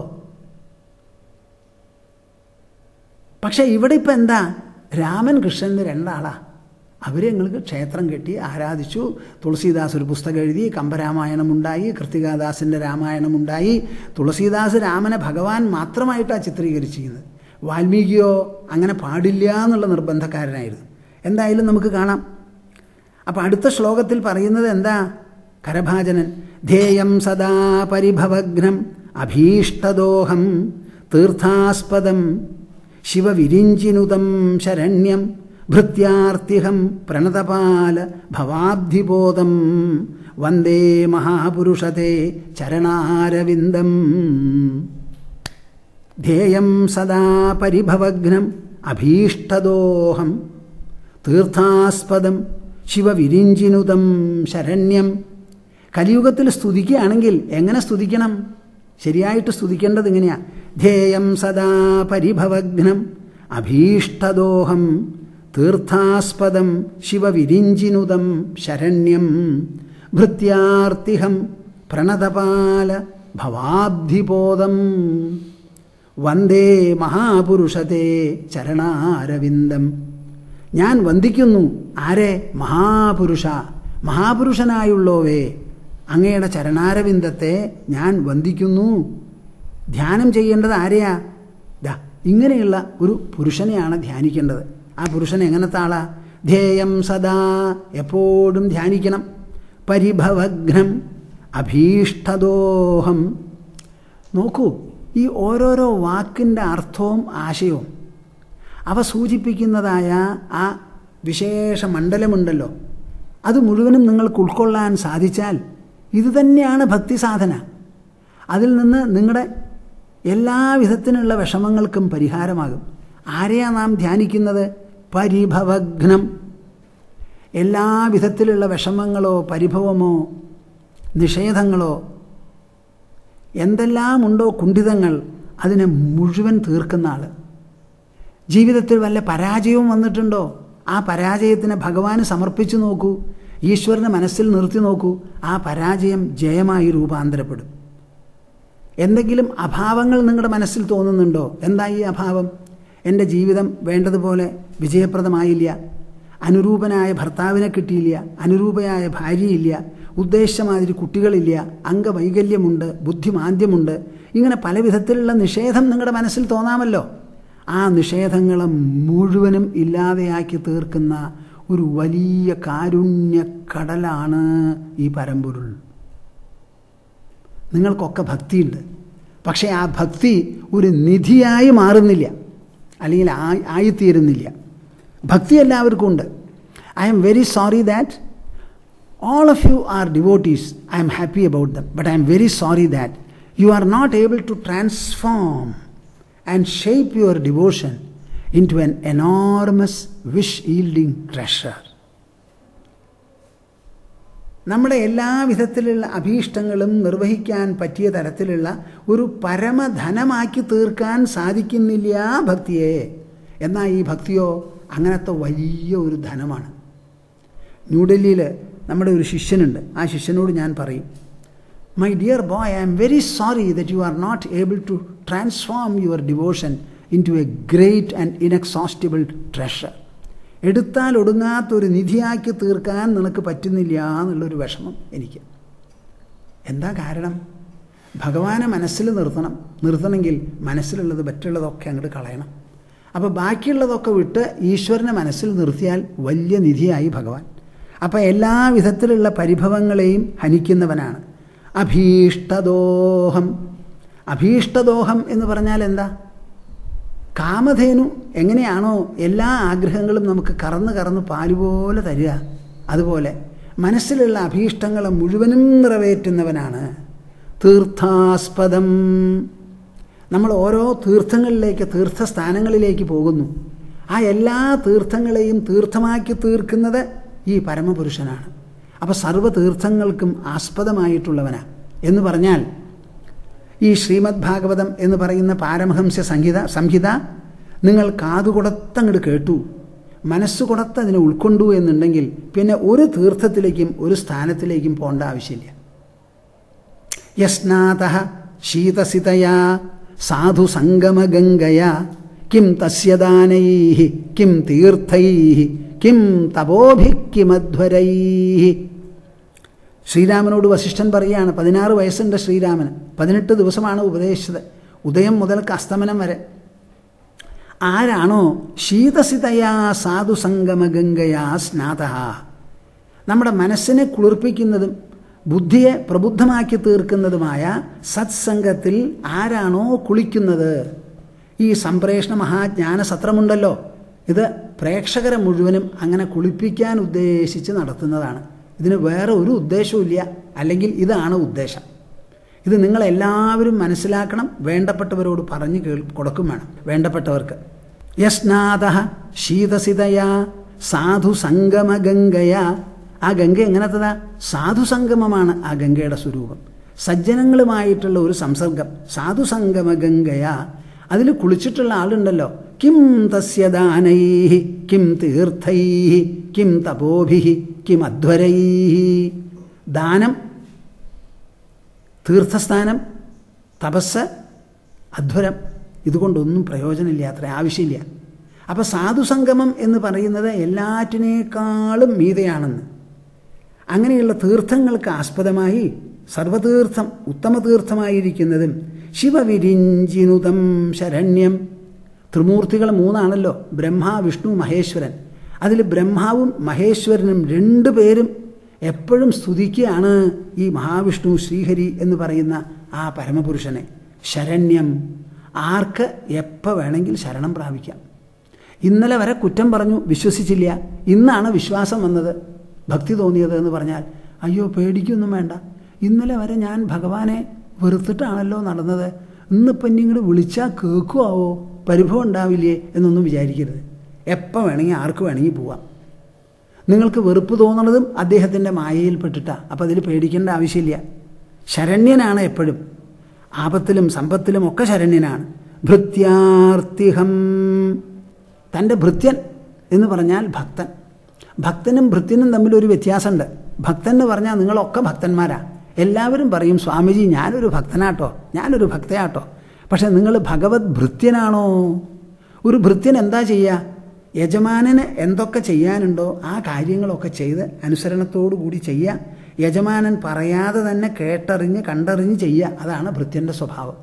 പക്ഷേ ഇവിടെ ഇപ്പം എന്താ രാമൻ കൃഷ്ണൻ രണ്ടാളാ അവരെ ഞങ്ങൾക്ക് ക്ഷേത്രം കെട്ടി ആരാധിച്ചു തുളസീദാസ് ഒരു പുസ്തകം എഴുതി കമ്പരാമായണം ഉണ്ടായി കൃത്തികാദാസിൻ്റെ രാമായണം ഉണ്ടായി തുളസീദാസ് രാമനെ ഭഗവാൻ മാത്രമായിട്ടാണ് ചിത്രീകരിച്ചിരിക്കുന്നത് വാൽമീകിയോ അങ്ങനെ പാടില്ല എന്നുള്ള നിർബന്ധക്കാരനായിരുന്നു എന്തായാലും നമുക്ക് കാണാം അപ്പം അടുത്ത ശ്ലോകത്തിൽ പറയുന്നത് എന്താ കരഭാജനൻ ധേയം സദാ പരിഭവഘ്നം അഭീഷ്ടദോഹം തീർത്ഥാസ്പദം ശിവവിരിഞ്ചിനുതം ശരണ്യം ഭൃത്യാർത്തിഹം പ്രണതപാല ഭവാബ്ധിബോധം വന്ദേ മഹാപുരുഷത്തെ ചരണാരവിന്ദം ധ്യേയം സദാ പരിഭവഘ്നം അഭീഷ്ടദോഹം തീർത്ഥാസ്പദം ശിവവിരിഞ്ചിനുതം ശരണ്യം കലിയുഗത്തിൽ സ്തുതിക്കുകയാണെങ്കിൽ എങ്ങനെ സ്തുതിക്കണം ശരിയായിട്ട് സ്തുതിക്കേണ്ടത് എങ്ങനെയാ ധ്യേയം സദാ പരിഭവഘ്നം അഭീഷ്ടദോഹം തീർത്ഥാസ്പദം ശിവവിരിഞ്ചിനുതം ശരണ്യം ഭൃത്യാർത്തിഹം പ്രണതപാല ഭവാബ്ധിബോധം വന്ദേ മഹാപുരുഷത്തെ ചരണാരവിന്ദം ഞാൻ വന്ദിക്കുന്നു ആരെ മഹാപുരുഷ മഹാപുരുഷനായുള്ളോവേ അങ്ങയുടെ ചരണാരവിന്ദത്തെ ഞാൻ വന്ദിക്കുന്നു ധ്യാനം ചെയ്യേണ്ടത് ആരെയാ ദാ ഇങ്ങനെയുള്ള ഒരു പുരുഷനെയാണ് ധ്യാനിക്കേണ്ടത് ആ പുരുഷൻ എങ്ങനത്തെ ആളാ ധ്യേയം സദാ എപ്പോഴും ധ്യാനിക്കണം പരിഭവഘ്നം അഭീഷ്ടദോഹം നോക്കൂ ഈ ഓരോരോ വാക്കിൻ്റെ അർത്ഥവും ആശയവും അവ സൂചിപ്പിക്കുന്നതായ ആ വിശേഷ മണ്ഡലമുണ്ടല്ലോ അത് മുഴുവനും നിങ്ങൾക്ക് ഉൾക്കൊള്ളാൻ സാധിച്ചാൽ ഇത് തന്നെയാണ് ഭക്തി സാധന അതിൽ നിന്ന് നിങ്ങളുടെ എല്ലാ വിധത്തിനുള്ള വിഷമങ്ങൾക്കും പരിഹാരമാകും ആരെയാ നാം ധ്യാനിക്കുന്നത് പരിഭവഘ്നം എല്ലാ വിധത്തിലുള്ള വിഷമങ്ങളോ പരിഭവമോ നിഷേധങ്ങളോ എന്തെല്ലാമുണ്ടോ കുണ്ഠിതങ്ങൾ അതിനെ മുഴുവൻ തീർക്കുന്ന ആൾ ജീവിതത്തിൽ വല്ല പരാജയവും വന്നിട്ടുണ്ടോ ആ പരാജയത്തിനെ ഭഗവാന് സമർപ്പിച്ചു നോക്കൂ ഈശ്വരനെ മനസ്സിൽ നിർത്തി നോക്കൂ ആ പരാജയം ജയമായി രൂപാന്തരപ്പെടും എന്തെങ്കിലും അഭാവങ്ങൾ നിങ്ങളുടെ മനസ്സിൽ തോന്നുന്നുണ്ടോ എന്താ ഈ അഭാവം എൻ്റെ ജീവിതം വേണ്ടതുപോലെ വിജയപ്രദമായില്ല അനുരൂപനായ ഭർത്താവിനെ കിട്ടിയില്ല അനുരൂപയായ ഭാര്യയില്ല ഉദ്ദേശമാതിരി കുട്ടികളില്ല അംഗവൈകല്യമുണ്ട് ബുദ്ധിമാന്ദ്യമുണ്ട് ഇങ്ങനെ പല വിധത്തിലുള്ള നിഷേധം നിങ്ങളുടെ മനസ്സിൽ തോന്നാമല്ലോ ആ നിഷേധങ്ങളെ മുഴുവനും ഇല്ലാതെയാക്കി തീർക്കുന്ന ഒരു വലിയ കാരുണ്യക്കടലാണ് ഈ പരമ്പൊരുൾ നിങ്ങൾക്കൊക്കെ ഭക്തിയുണ്ട് പക്ഷേ ആ ഭക്തി ഒരു നിധിയായി മാറുന്നില്ല അല്ലെങ്കിൽ ആയിത്തീരുന്നില്ല ഭക്തി എല്ലാവർക്കും ഉണ്ട് I'm very sorry that all of you are devotees. I am happy about them. But I am very sorry that you are not able to transform and shape your devotion into an enormous wish yielding treasure. നമ്മുടെ എല്ലാ വിധത്തിലുള്ള അഭീഷ്ടങ്ങളും നിർവഹിക്കാൻ പറ്റിയ തരത്തിലുള്ള ഒരു പരമധനമാക്കി തീർക്കാൻ സാധിക്കുന്നില്ല ഭക്തിയെ എന്നാൽ ഈ ഭക്തിയോ അങ്ങനത്തെ വലിയ ഒരു ധനമാണ് ന്യൂഡൽഹിയിൽ നമ്മുടെ ഒരു ശിഷ്യനുണ്ട് ആ ശിഷ്യനോട് ഞാൻ പറയും my dear boy I'm very sorry that you are not able to transform your devotion into a great and inexhaustible treasure എടുത്താൽ ഒടുങ്ങാത്തൊരു നിധിയാക്കി തീർക്കാൻ നിനക്ക് പറ്റുന്നില്ല എന്നുള്ളൊരു വിഷമം എനിക്ക് എന്താ കാരണം ഭഗവാനെ മനസ്സിൽ നിർത്തണം നിർത്തണമെങ്കിൽ മനസ്സിലുള്ളത് മറ്റുള്ളതൊക്കെ അങ്ങോട്ട് കളയണം അപ്പോൾ ബാക്കിയുള്ളതൊക്കെ വിട്ട് ഈശ്വരനെ മനസ്സിൽ നിർത്തിയാൽ വലിയ നിധിയായി ഭഗവാൻ അപ്പം എല്ലാ വിധത്തിലുള്ള പരിഭവങ്ങളെയും ഹനിക്കുന്നവനാണ് അഭീഷ്ടദോഹം അഭീഷ്ടദോഹം എന്ന് പറഞ്ഞാൽ എന്താ കാമധേനു എങ്ങനെയാണോ എല്ലാ ആഗ്രഹങ്ങളും നമുക്ക് കറന്ന് കറന്ന് പാലുപോലെ തരിക അതുപോലെ മനസ്സിലുള്ള അഭീഷ്ടങ്ങളെ മുഴുവനും നിറവേറ്റുന്നവനാണ് തീർത്ഥാസ്പദം നമ്മൾ ഓരോ തീർത്ഥങ്ങളിലേക്ക് തീർത്ഥസ്ഥാനങ്ങളിലേക്ക് പോകുന്നു ആ എല്ലാ തീർത്ഥങ്ങളെയും തീർത്ഥമാക്കി തീർക്കുന്നത് ഈ പരമപുരുഷനാണ് അപ്പോൾ സർവ്വ തീർത്ഥങ്ങൾക്കും ആസ്പദമായിട്ടുള്ളവനാണ് എന്ന് പറഞ്ഞാൽ ഈ ശ്രീമദ് ഭാഗവതം എന്ന് പറയുന്ന പാരമഹംസ്യ സംഹിത സംഹിത നിങ്ങൾ കാതുകൊടത്തങ്ങോട്ട് കേട്ടു മനസ്സുകൊടത്ത് അതിനെ ഉൾക്കൊണ്ടു എന്നുണ്ടെങ്കിൽ പിന്നെ ഒരു തീർത്ഥത്തിലേക്കും ഒരു സ്ഥാനത്തിലേക്കും പോകേണ്ട ആവശ്യമില്ല യസ്നാത ശീതസിതയാ സാധു സംഗമഗംഗയാ കിം തസ്യദാനൈ കിം തീർത്ഥൈ കിം തപോഭി കിമധ്വരൈ ശ്രീരാമനോട് വസിഷ്ഠൻ പറയുകയാണ് പതിനാറ് വയസ്സുണ്ട് ശ്രീരാമന് പതിനെട്ട് ദിവസമാണ് ഉപദേശിച്ചത് ഉദയം മുതൽക്ക് അസ്തമനം വരെ ആരാണോ ശീതസിതയാ സാധു സംഗമഗംഗയാ സ്നാത നമ്മുടെ മനസ്സിനെ കുളിർപ്പിക്കുന്നതും ബുദ്ധിയെ പ്രബുദ്ധമാക്കി തീർക്കുന്നതുമായ സത്സംഗത്തിൽ ആരാണോ കുളിക്കുന്നത് ഈ സംപ്രേഷണ മഹാജ്ഞാന സത്രമുണ്ടല്ലോ ഇത് പ്രേക്ഷകരെ മുഴുവനും അങ്ങനെ കുളിപ്പിക്കാൻ ഉദ്ദേശിച്ച് നടത്തുന്നതാണ് ഇതിന് വേറെ ഒരു ഉദ്ദേശവും അല്ലെങ്കിൽ ഇതാണ് ഉദ്ദേശം ഇത് നിങ്ങളെല്ലാവരും മനസ്സിലാക്കണം വേണ്ടപ്പെട്ടവരോട് പറഞ്ഞു കേൾ കൊടുക്കും വേണം വേണ്ടപ്പെട്ടവർക്ക് യസ്നാഥ ശീതസിതയാ സാധു സംഗമഗംഗയാ ആ ഗംഗ എങ്ങനത്തതാ സാധു സംഗമമാണ് ആ ഗംഗയുടെ സ്വരൂപം സജ്ജനങ്ങളുമായിട്ടുള്ള ഒരു സംസർഗം സാധു സംഗമ ഗംഗയാ അതിൽ കുളിച്ചിട്ടുള്ള ആളുണ്ടല്ലോ കിം തസ്യദാനൈ കിം തീർത്ഥൈ കിം തപോഭി കിം അധ്വരൈ ദാനം തീർത്ഥസ്ഥാനം തപസ് അധ്വരം ഇതുകൊണ്ടൊന്നും പ്രയോജനമില്ല അത്ര ആവശ്യമില്ല അപ്പോൾ സാധുസംഗമം എന്ന് പറയുന്നത് എല്ലാറ്റിനേക്കാളും മീതയാണെന്ന് അങ്ങനെയുള്ള തീർത്ഥങ്ങൾക്ക് ആസ്പദമായി സർവതീർത്ഥം ഉത്തമതീർത്ഥമായിരിക്കുന്നതും ശിവവിരിഞ്ചിനുതം ശരണ്യം ത്രിമൂർത്തികൾ മൂന്നാണല്ലോ ബ്രഹ്മ വിഷ്ണു മഹേശ്വരൻ അതിൽ ബ്രഹ്മാവും മഹേശ്വരനും രണ്ടു പേരും എപ്പോഴും സ്തുതിക്കുകയാണ് ഈ മഹാവിഷ്ണു ശ്രീഹരി എന്ന് പറയുന്ന ആ പരമപുരുഷനെ ശരണ്യം ആർക്ക് എപ്പോൾ വേണമെങ്കിൽ ശരണം പ്രാപിക്കാം ഇന്നലെ വരെ കുറ്റം പറഞ്ഞു വിശ്വസിച്ചില്ല ഇന്നാണ് വിശ്വാസം വന്നത് ഭക്തി തോന്നിയത് എന്ന് പറഞ്ഞാൽ അയ്യോ പേടിക്കൊന്നും വേണ്ട ഇന്നലെ വരെ ഞാൻ ഭഗവാനെ വെറുത്തിട്ടാണല്ലോ നടന്നത് ഇന്നിപ്പം ഇനി ഇങ്ങോട്ട് വിളിച്ചാൽ കേൾക്കുമാവോ പരിഭവം ഉണ്ടാവില്ലേ എന്നൊന്നും വിചാരിക്കരുത് എപ്പോൾ വേണമെങ്കിൽ ആർക്ക് വേണമെങ്കിൽ പോവാം നിങ്ങൾക്ക് വെറുപ്പ് തോന്നുന്നതും അദ്ദേഹത്തിൻ്റെ മായയിൽപ്പെട്ടിട്ടാണ് അപ്പോൾ അതിൽ പേടിക്കേണ്ട ആവശ്യമില്ല ശരണ്യനാണ് എപ്പോഴും ആപത്തിലും സമ്പത്തിലും ഒക്കെ ശരണ്യനാണ് ഭൃത്യാർത്തിഹം തൻ്റെ ഭൃത്യൻ എന്ന് പറഞ്ഞാൽ ഭക്തൻ ഭക്തനും ഭൃത്യനും തമ്മിൽ ഒരു വ്യത്യാസമുണ്ട് ഭക്തൻ എന്ന് പറഞ്ഞാൽ നിങ്ങളൊക്കെ ഭക്തന്മാരാ എല്ലാവരും പറയും സ്വാമിജി ഞാനൊരു ഭക്തനാട്ടോ ഞാനൊരു ഭക്തയാട്ടോ പക്ഷെ നിങ്ങൾ ഭഗവത് ഭൃത്യനാണോ ഒരു ഭൃത്യൻ എന്താ ചെയ്യുക യജമാനന് എന്തൊക്കെ ചെയ്യാനുണ്ടോ ആ കാര്യങ്ങളൊക്കെ ചെയ്ത് അനുസരണത്തോടു കൂടി ചെയ്യുക യജമാനൻ പറയാതെ തന്നെ കേട്ടറിഞ്ഞ് കണ്ടറിഞ്ഞ് ചെയ്യുക അതാണ് ഭൃത്യൻ്റെ സ്വഭാവം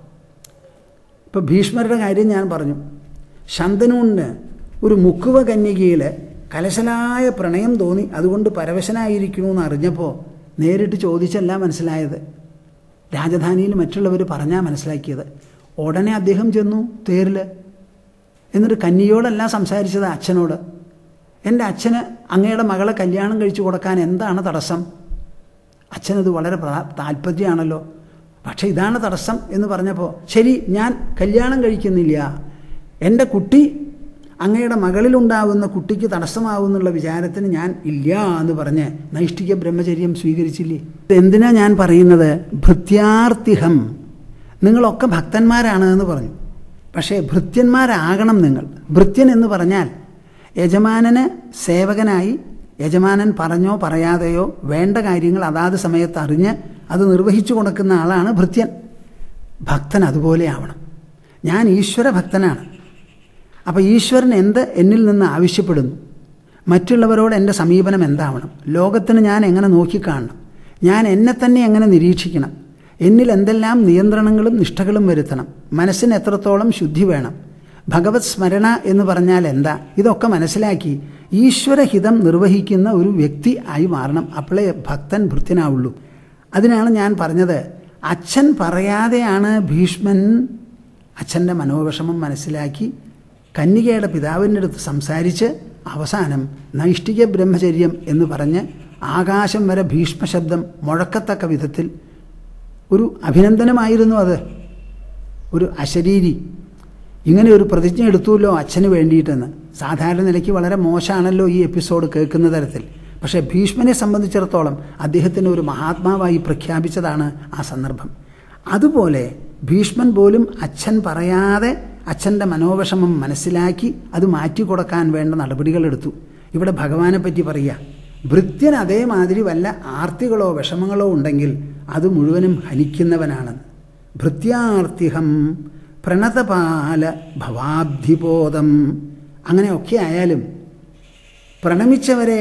ഇപ്പോൾ ഭീഷ്മരുടെ കാര്യം ഞാൻ പറഞ്ഞു ശന്തനൂണിന് ഒരു മുക്കുവ കന്യകയിൽ കലശലായ പ്രണയം തോന്നി അതുകൊണ്ട് പരവശനായിരിക്കണമെന്ന് അറിഞ്ഞപ്പോൾ നേരിട്ട് ചോദിച്ചല്ല മനസ്സിലായത് രാജധാനിയിൽ മറ്റുള്ളവർ പറഞ്ഞാൽ മനസ്സിലാക്കിയത് ഉടനെ അദ്ദേഹം ചെന്നു തേരിൽ എന്നിട്ട് കന്നിയോടല്ല സംസാരിച്ചത് അച്ഛനോട് എൻ്റെ അച്ഛന് അങ്ങയുടെ മകളെ കല്യാണം കഴിച്ചു കൊടുക്കാൻ എന്താണ് തടസ്സം അച്ഛനത് വളരെ താല്പര്യമാണല്ലോ പക്ഷെ ഇതാണ് തടസ്സം എന്ന് പറഞ്ഞപ്പോൾ ശരി ഞാൻ കല്യാണം കഴിക്കുന്നില്ല എൻ്റെ കുട്ടി അങ്ങയുടെ മകളിലുണ്ടാവുന്ന കുട്ടിക്ക് തടസ്സമാവുന്നുള്ള വിചാരത്തിന് ഞാൻ ഇല്ല എന്ന് പറഞ്ഞ് നൈഷ്ഠിക ബ്രഹ്മചര്യം സ്വീകരിച്ചില്ലേ എന്തിനാ ഞാൻ പറയുന്നത് ഭൃത്യാർത്ഥിഹം നിങ്ങളൊക്കെ ഭക്തന്മാരാണ് എന്ന് പറഞ്ഞു പക്ഷേ ഭൃത്യന്മാരാകണം നിങ്ങൾ ഭൃത്യൻ എന്ന് പറഞ്ഞാൽ യജമാനന് സേവകനായി യജമാനൻ പറഞ്ഞോ പറയാതെയോ വേണ്ട കാര്യങ്ങൾ അതാത് സമയത്ത് അറിഞ്ഞ് അത് നിർവഹിച്ചു കൊടുക്കുന്ന ആളാണ് ഭൃത്യൻ ഭക്തൻ അതുപോലെ ആവണം ഞാൻ ഈശ്വര ഭക്തനാണ് അപ്പോൾ ഈശ്വരൻ എന്ത് എന്നിൽ നിന്ന് ആവശ്യപ്പെടുന്നു മറ്റുള്ളവരോട് എൻ്റെ സമീപനം എന്താവണം ലോകത്തിന് ഞാൻ എങ്ങനെ നോക്കിക്കാണണം ഞാൻ എന്നെ തന്നെ എങ്ങനെ നിരീക്ഷിക്കണം എന്നിൽ എന്തെല്ലാം നിയന്ത്രണങ്ങളും നിഷ്ഠകളും വരുത്തണം മനസ്സിന് എത്രത്തോളം ശുദ്ധി വേണം ഭഗവത് സ്മരണ എന്ന് പറഞ്ഞാൽ എന്താ ഇതൊക്കെ മനസ്സിലാക്കി ഈശ്വരഹിതം നിർവഹിക്കുന്ന ഒരു വ്യക്തി ആയി മാറണം അപ്പോഴേ ഭക്തൻ ഭൃത്യനാവുള്ളൂ അതിനാണ് ഞാൻ പറഞ്ഞത് അച്ഛൻ പറയാതെയാണ് ഭീഷ്മൻ അച്ഛൻ്റെ മനോവിഷമം മനസ്സിലാക്കി കന്യകയുടെ പിതാവിൻ്റെ അടുത്ത് സംസാരിച്ച് അവസാനം നൈഷ്ഠിക ബ്രഹ്മചര്യം എന്ന് പറഞ്ഞ് ആകാശം വരെ ഭീഷ്മശബ്ദം മുഴക്കത്തക്ക വിധത്തിൽ ഒരു അഭിനന്ദനമായിരുന്നു അത് ഒരു അശരീരി ഇങ്ങനെ ഒരു പ്രതിജ്ഞ എടുത്തുല്ലോ അച്ഛന് വേണ്ടിയിട്ടെന്ന് സാധാരണ നിലയ്ക്ക് വളരെ മോശമാണല്ലോ ഈ എപ്പിസോഡ് കേൾക്കുന്ന തരത്തിൽ പക്ഷേ ഭീഷ്മനെ സംബന്ധിച്ചിടത്തോളം അദ്ദേഹത്തിന് ഒരു മഹാത്മാവായി പ്രഖ്യാപിച്ചതാണ് ആ സന്ദർഭം അതുപോലെ ഭീഷ്മൻ പോലും അച്ഛൻ പറയാതെ അച്ഛൻ്റെ മനോവിഷമം മനസ്സിലാക്കി അത് മാറ്റിക്കൊടുക്കാൻ വേണ്ട നടപടികളെടുത്തു ഇവിടെ ഭഗവാനെ പറ്റി പറയുക ഭൃത്യൻ അതേമാതിരി വല്ല ആർത്തികളോ വിഷമങ്ങളോ ഉണ്ടെങ്കിൽ അത് മുഴുവനും ഹനിക്കുന്നവനാണ് ഭൃത്യാർത്തിഹം പ്രണതപാല ഭവാബ്ധിബോധം അങ്ങനെയൊക്കെ ആയാലും പ്രണമിച്ചവരെ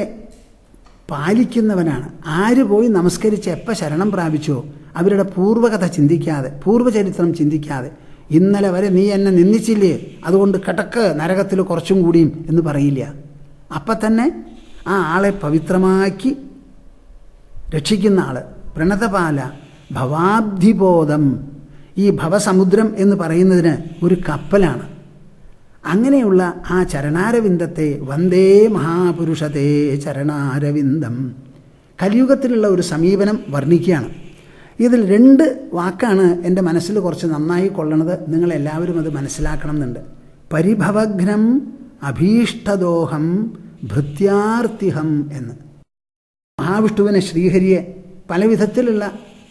പാലിക്കുന്നവനാണ് ആര് പോയി നമസ്കരിച്ച് എപ്പോൾ ശരണം പ്രാപിച്ചോ അവരുടെ പൂർവ്വകഥ ചിന്തിക്കാതെ പൂർവ്വചരിത്രം ചിന്തിക്കാതെ ഇന്നലെ വരെ നീ എന്നെ നിന്ദിച്ചില്ലേ അതുകൊണ്ട് കിടക്ക് നരകത്തിൽ കുറച്ചും കൂടിയും എന്ന് പറയില്ല അപ്പം തന്നെ ആ ആളെ പവിത്രമാക്കി രക്ഷിക്കുന്ന ആള് പ്രണതപാല ഭവാബ്ധിബോധം ഈ ഭവസമുദ്രം എന്ന് പറയുന്നതിന് ഒരു കപ്പലാണ് അങ്ങനെയുള്ള ആ ചരണാരവിന്ദത്തെ വന്ദേ മഹാപുരുഷത്തെ ചരണാരവിന്ദം കലിയുഗത്തിലുള്ള ഒരു സമീപനം വർണ്ണിക്കുകയാണ് ഇതിൽ രണ്ട് വാക്കാണ് എൻ്റെ മനസ്സിൽ കുറച്ച് നന്നായി കൊള്ളണത് നിങ്ങളെല്ലാവരും അത് മനസ്സിലാക്കണം എന്നുണ്ട് പരിഭവഘ്നം അഭീഷ്ടദോഹം ഭൃത്യാർത്തിഹം എന്ന് മഹാവിഷ്ണുവിനെ ശ്രീഹരിയെ പല വിധത്തിലുള്ള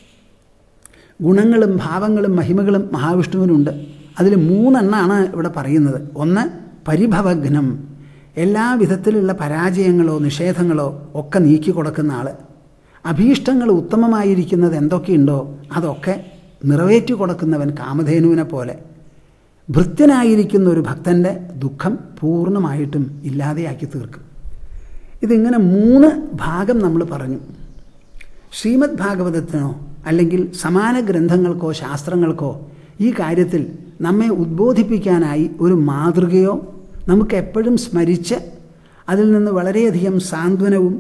ഗുണങ്ങളും ഭാവങ്ങളും മഹിമകളും മഹാവിഷ്ണുവിനുണ്ട് അതിൽ മൂന്നെണ്ണമാണ് ഇവിടെ പറയുന്നത് ഒന്ന് പരിഭവഘ്നം എല്ലാ വിധത്തിലുള്ള പരാജയങ്ങളോ നിഷേധങ്ങളോ ഒക്കെ നീക്കി കൊടുക്കുന്ന ആൾ അഭീഷ്ടങ്ങൾ ഉത്തമമായിരിക്കുന്നത് എന്തൊക്കെയുണ്ടോ അതൊക്കെ നിറവേറ്റി കൊടുക്കുന്നവൻ കാമധേനുവിനെ പോലെ ഭൃത്യനായിരിക്കുന്ന ഒരു ഭക്തൻ്റെ ദുഃഖം പൂർണ്ണമായിട്ടും ഇല്ലാതെയാക്കി തീർക്കും ഇതിങ്ങനെ മൂന്ന് ഭാഗം നമ്മൾ പറഞ്ഞു ശ്രീമദ് ഭാഗവതത്തിനോ അല്ലെങ്കിൽ സമാന ഗ്രന്ഥങ്ങൾക്കോ ശാസ്ത്രങ്ങൾക്കോ ഈ കാര്യത്തിൽ നമ്മെ ഉദ്ബോധിപ്പിക്കാനായി ഒരു മാതൃകയോ നമുക്ക് എപ്പോഴും സ്മരിച്ച് അതിൽ നിന്ന് വളരെയധികം സാന്ത്വനവും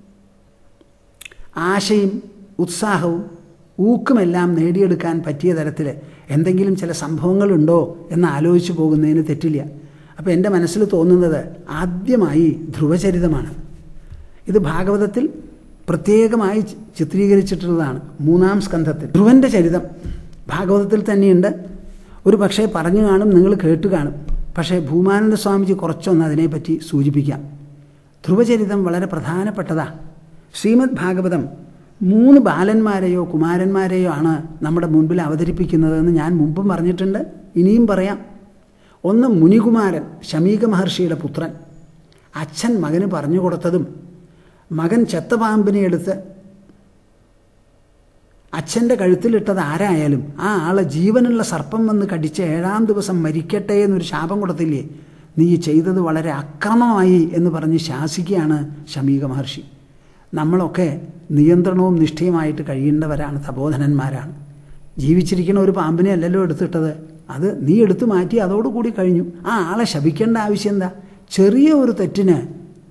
ആശയും ഉത്സാഹവും ഊക്കുമെല്ലാം നേടിയെടുക്കാൻ പറ്റിയ തരത്തിൽ എന്തെങ്കിലും ചില സംഭവങ്ങളുണ്ടോ എന്ന് ആലോചിച്ചു പോകുന്നതിന് തെറ്റില്ല അപ്പോൾ എൻ്റെ മനസ്സിൽ തോന്നുന്നത് ആദ്യമായി ധ്രുവചരിതമാണ് ഇത് ഭാഗവതത്തിൽ പ്രത്യേകമായി ചിത്രീകരിച്ചിട്ടുള്ളതാണ് മൂന്നാം സ്കന്ധത്തിൽ ധ്രുവൻ്റെ ചരിതം ഭാഗവതത്തിൽ തന്നെയുണ്ട് ഒരു പക്ഷേ പറഞ്ഞു കാണും നിങ്ങൾ കേട്ട് കാണും പക്ഷേ ഭൂമാനന്ദ സ്വാമിജി കുറച്ചൊന്ന് അതിനെപ്പറ്റി സൂചിപ്പിക്കാം ധ്രുവചരിതം വളരെ പ്രധാനപ്പെട്ടതാണ് ശ്രീമദ് ഭാഗവതം മൂന്ന് ബാലന്മാരെയോ കുമാരന്മാരെയോ ആണ് നമ്മുടെ മുൻപിൽ അവതരിപ്പിക്കുന്നതെന്ന് ഞാൻ മുമ്പും പറഞ്ഞിട്ടുണ്ട് ഇനിയും പറയാം ഒന്ന് മുനികുമാരൻ ശമീക മഹർഷിയുടെ പുത്രൻ അച്ഛൻ മകന് പറഞ്ഞു കൊടുത്തതും മകൻ ചെത്തപാമ്പിനെ എടുത്ത് അച്ഛൻ്റെ കഴുത്തിലിട്ടത് ആരായാലും ആ ആളെ ജീവനുള്ള സർപ്പം വന്ന് കടിച്ച് ഏഴാം ദിവസം മരിക്കട്ടെ എന്നൊരു ശാപം കൊടുത്തില്ലേ നീ ചെയ്തത് വളരെ അക്രമമായി എന്ന് പറഞ്ഞ് ശാസിക്കുകയാണ് ശമീക മഹർഷി നമ്മളൊക്കെ നിയന്ത്രണവും നിഷ്ഠയുമായിട്ട് കഴിയേണ്ടവരാണ് തപോധനന്മാരാണ് ജീവിച്ചിരിക്കുന്ന ഒരു പാമ്പിനെ അല്ലല്ലോ എടുത്തിട്ടത് അത് നീ എടുത്തു മാറ്റി അതോടുകൂടി കഴിഞ്ഞു ആ ആളെ ശപിക്കേണ്ട ആവശ്യം എന്താ ചെറിയ ഒരു തെറ്റിന്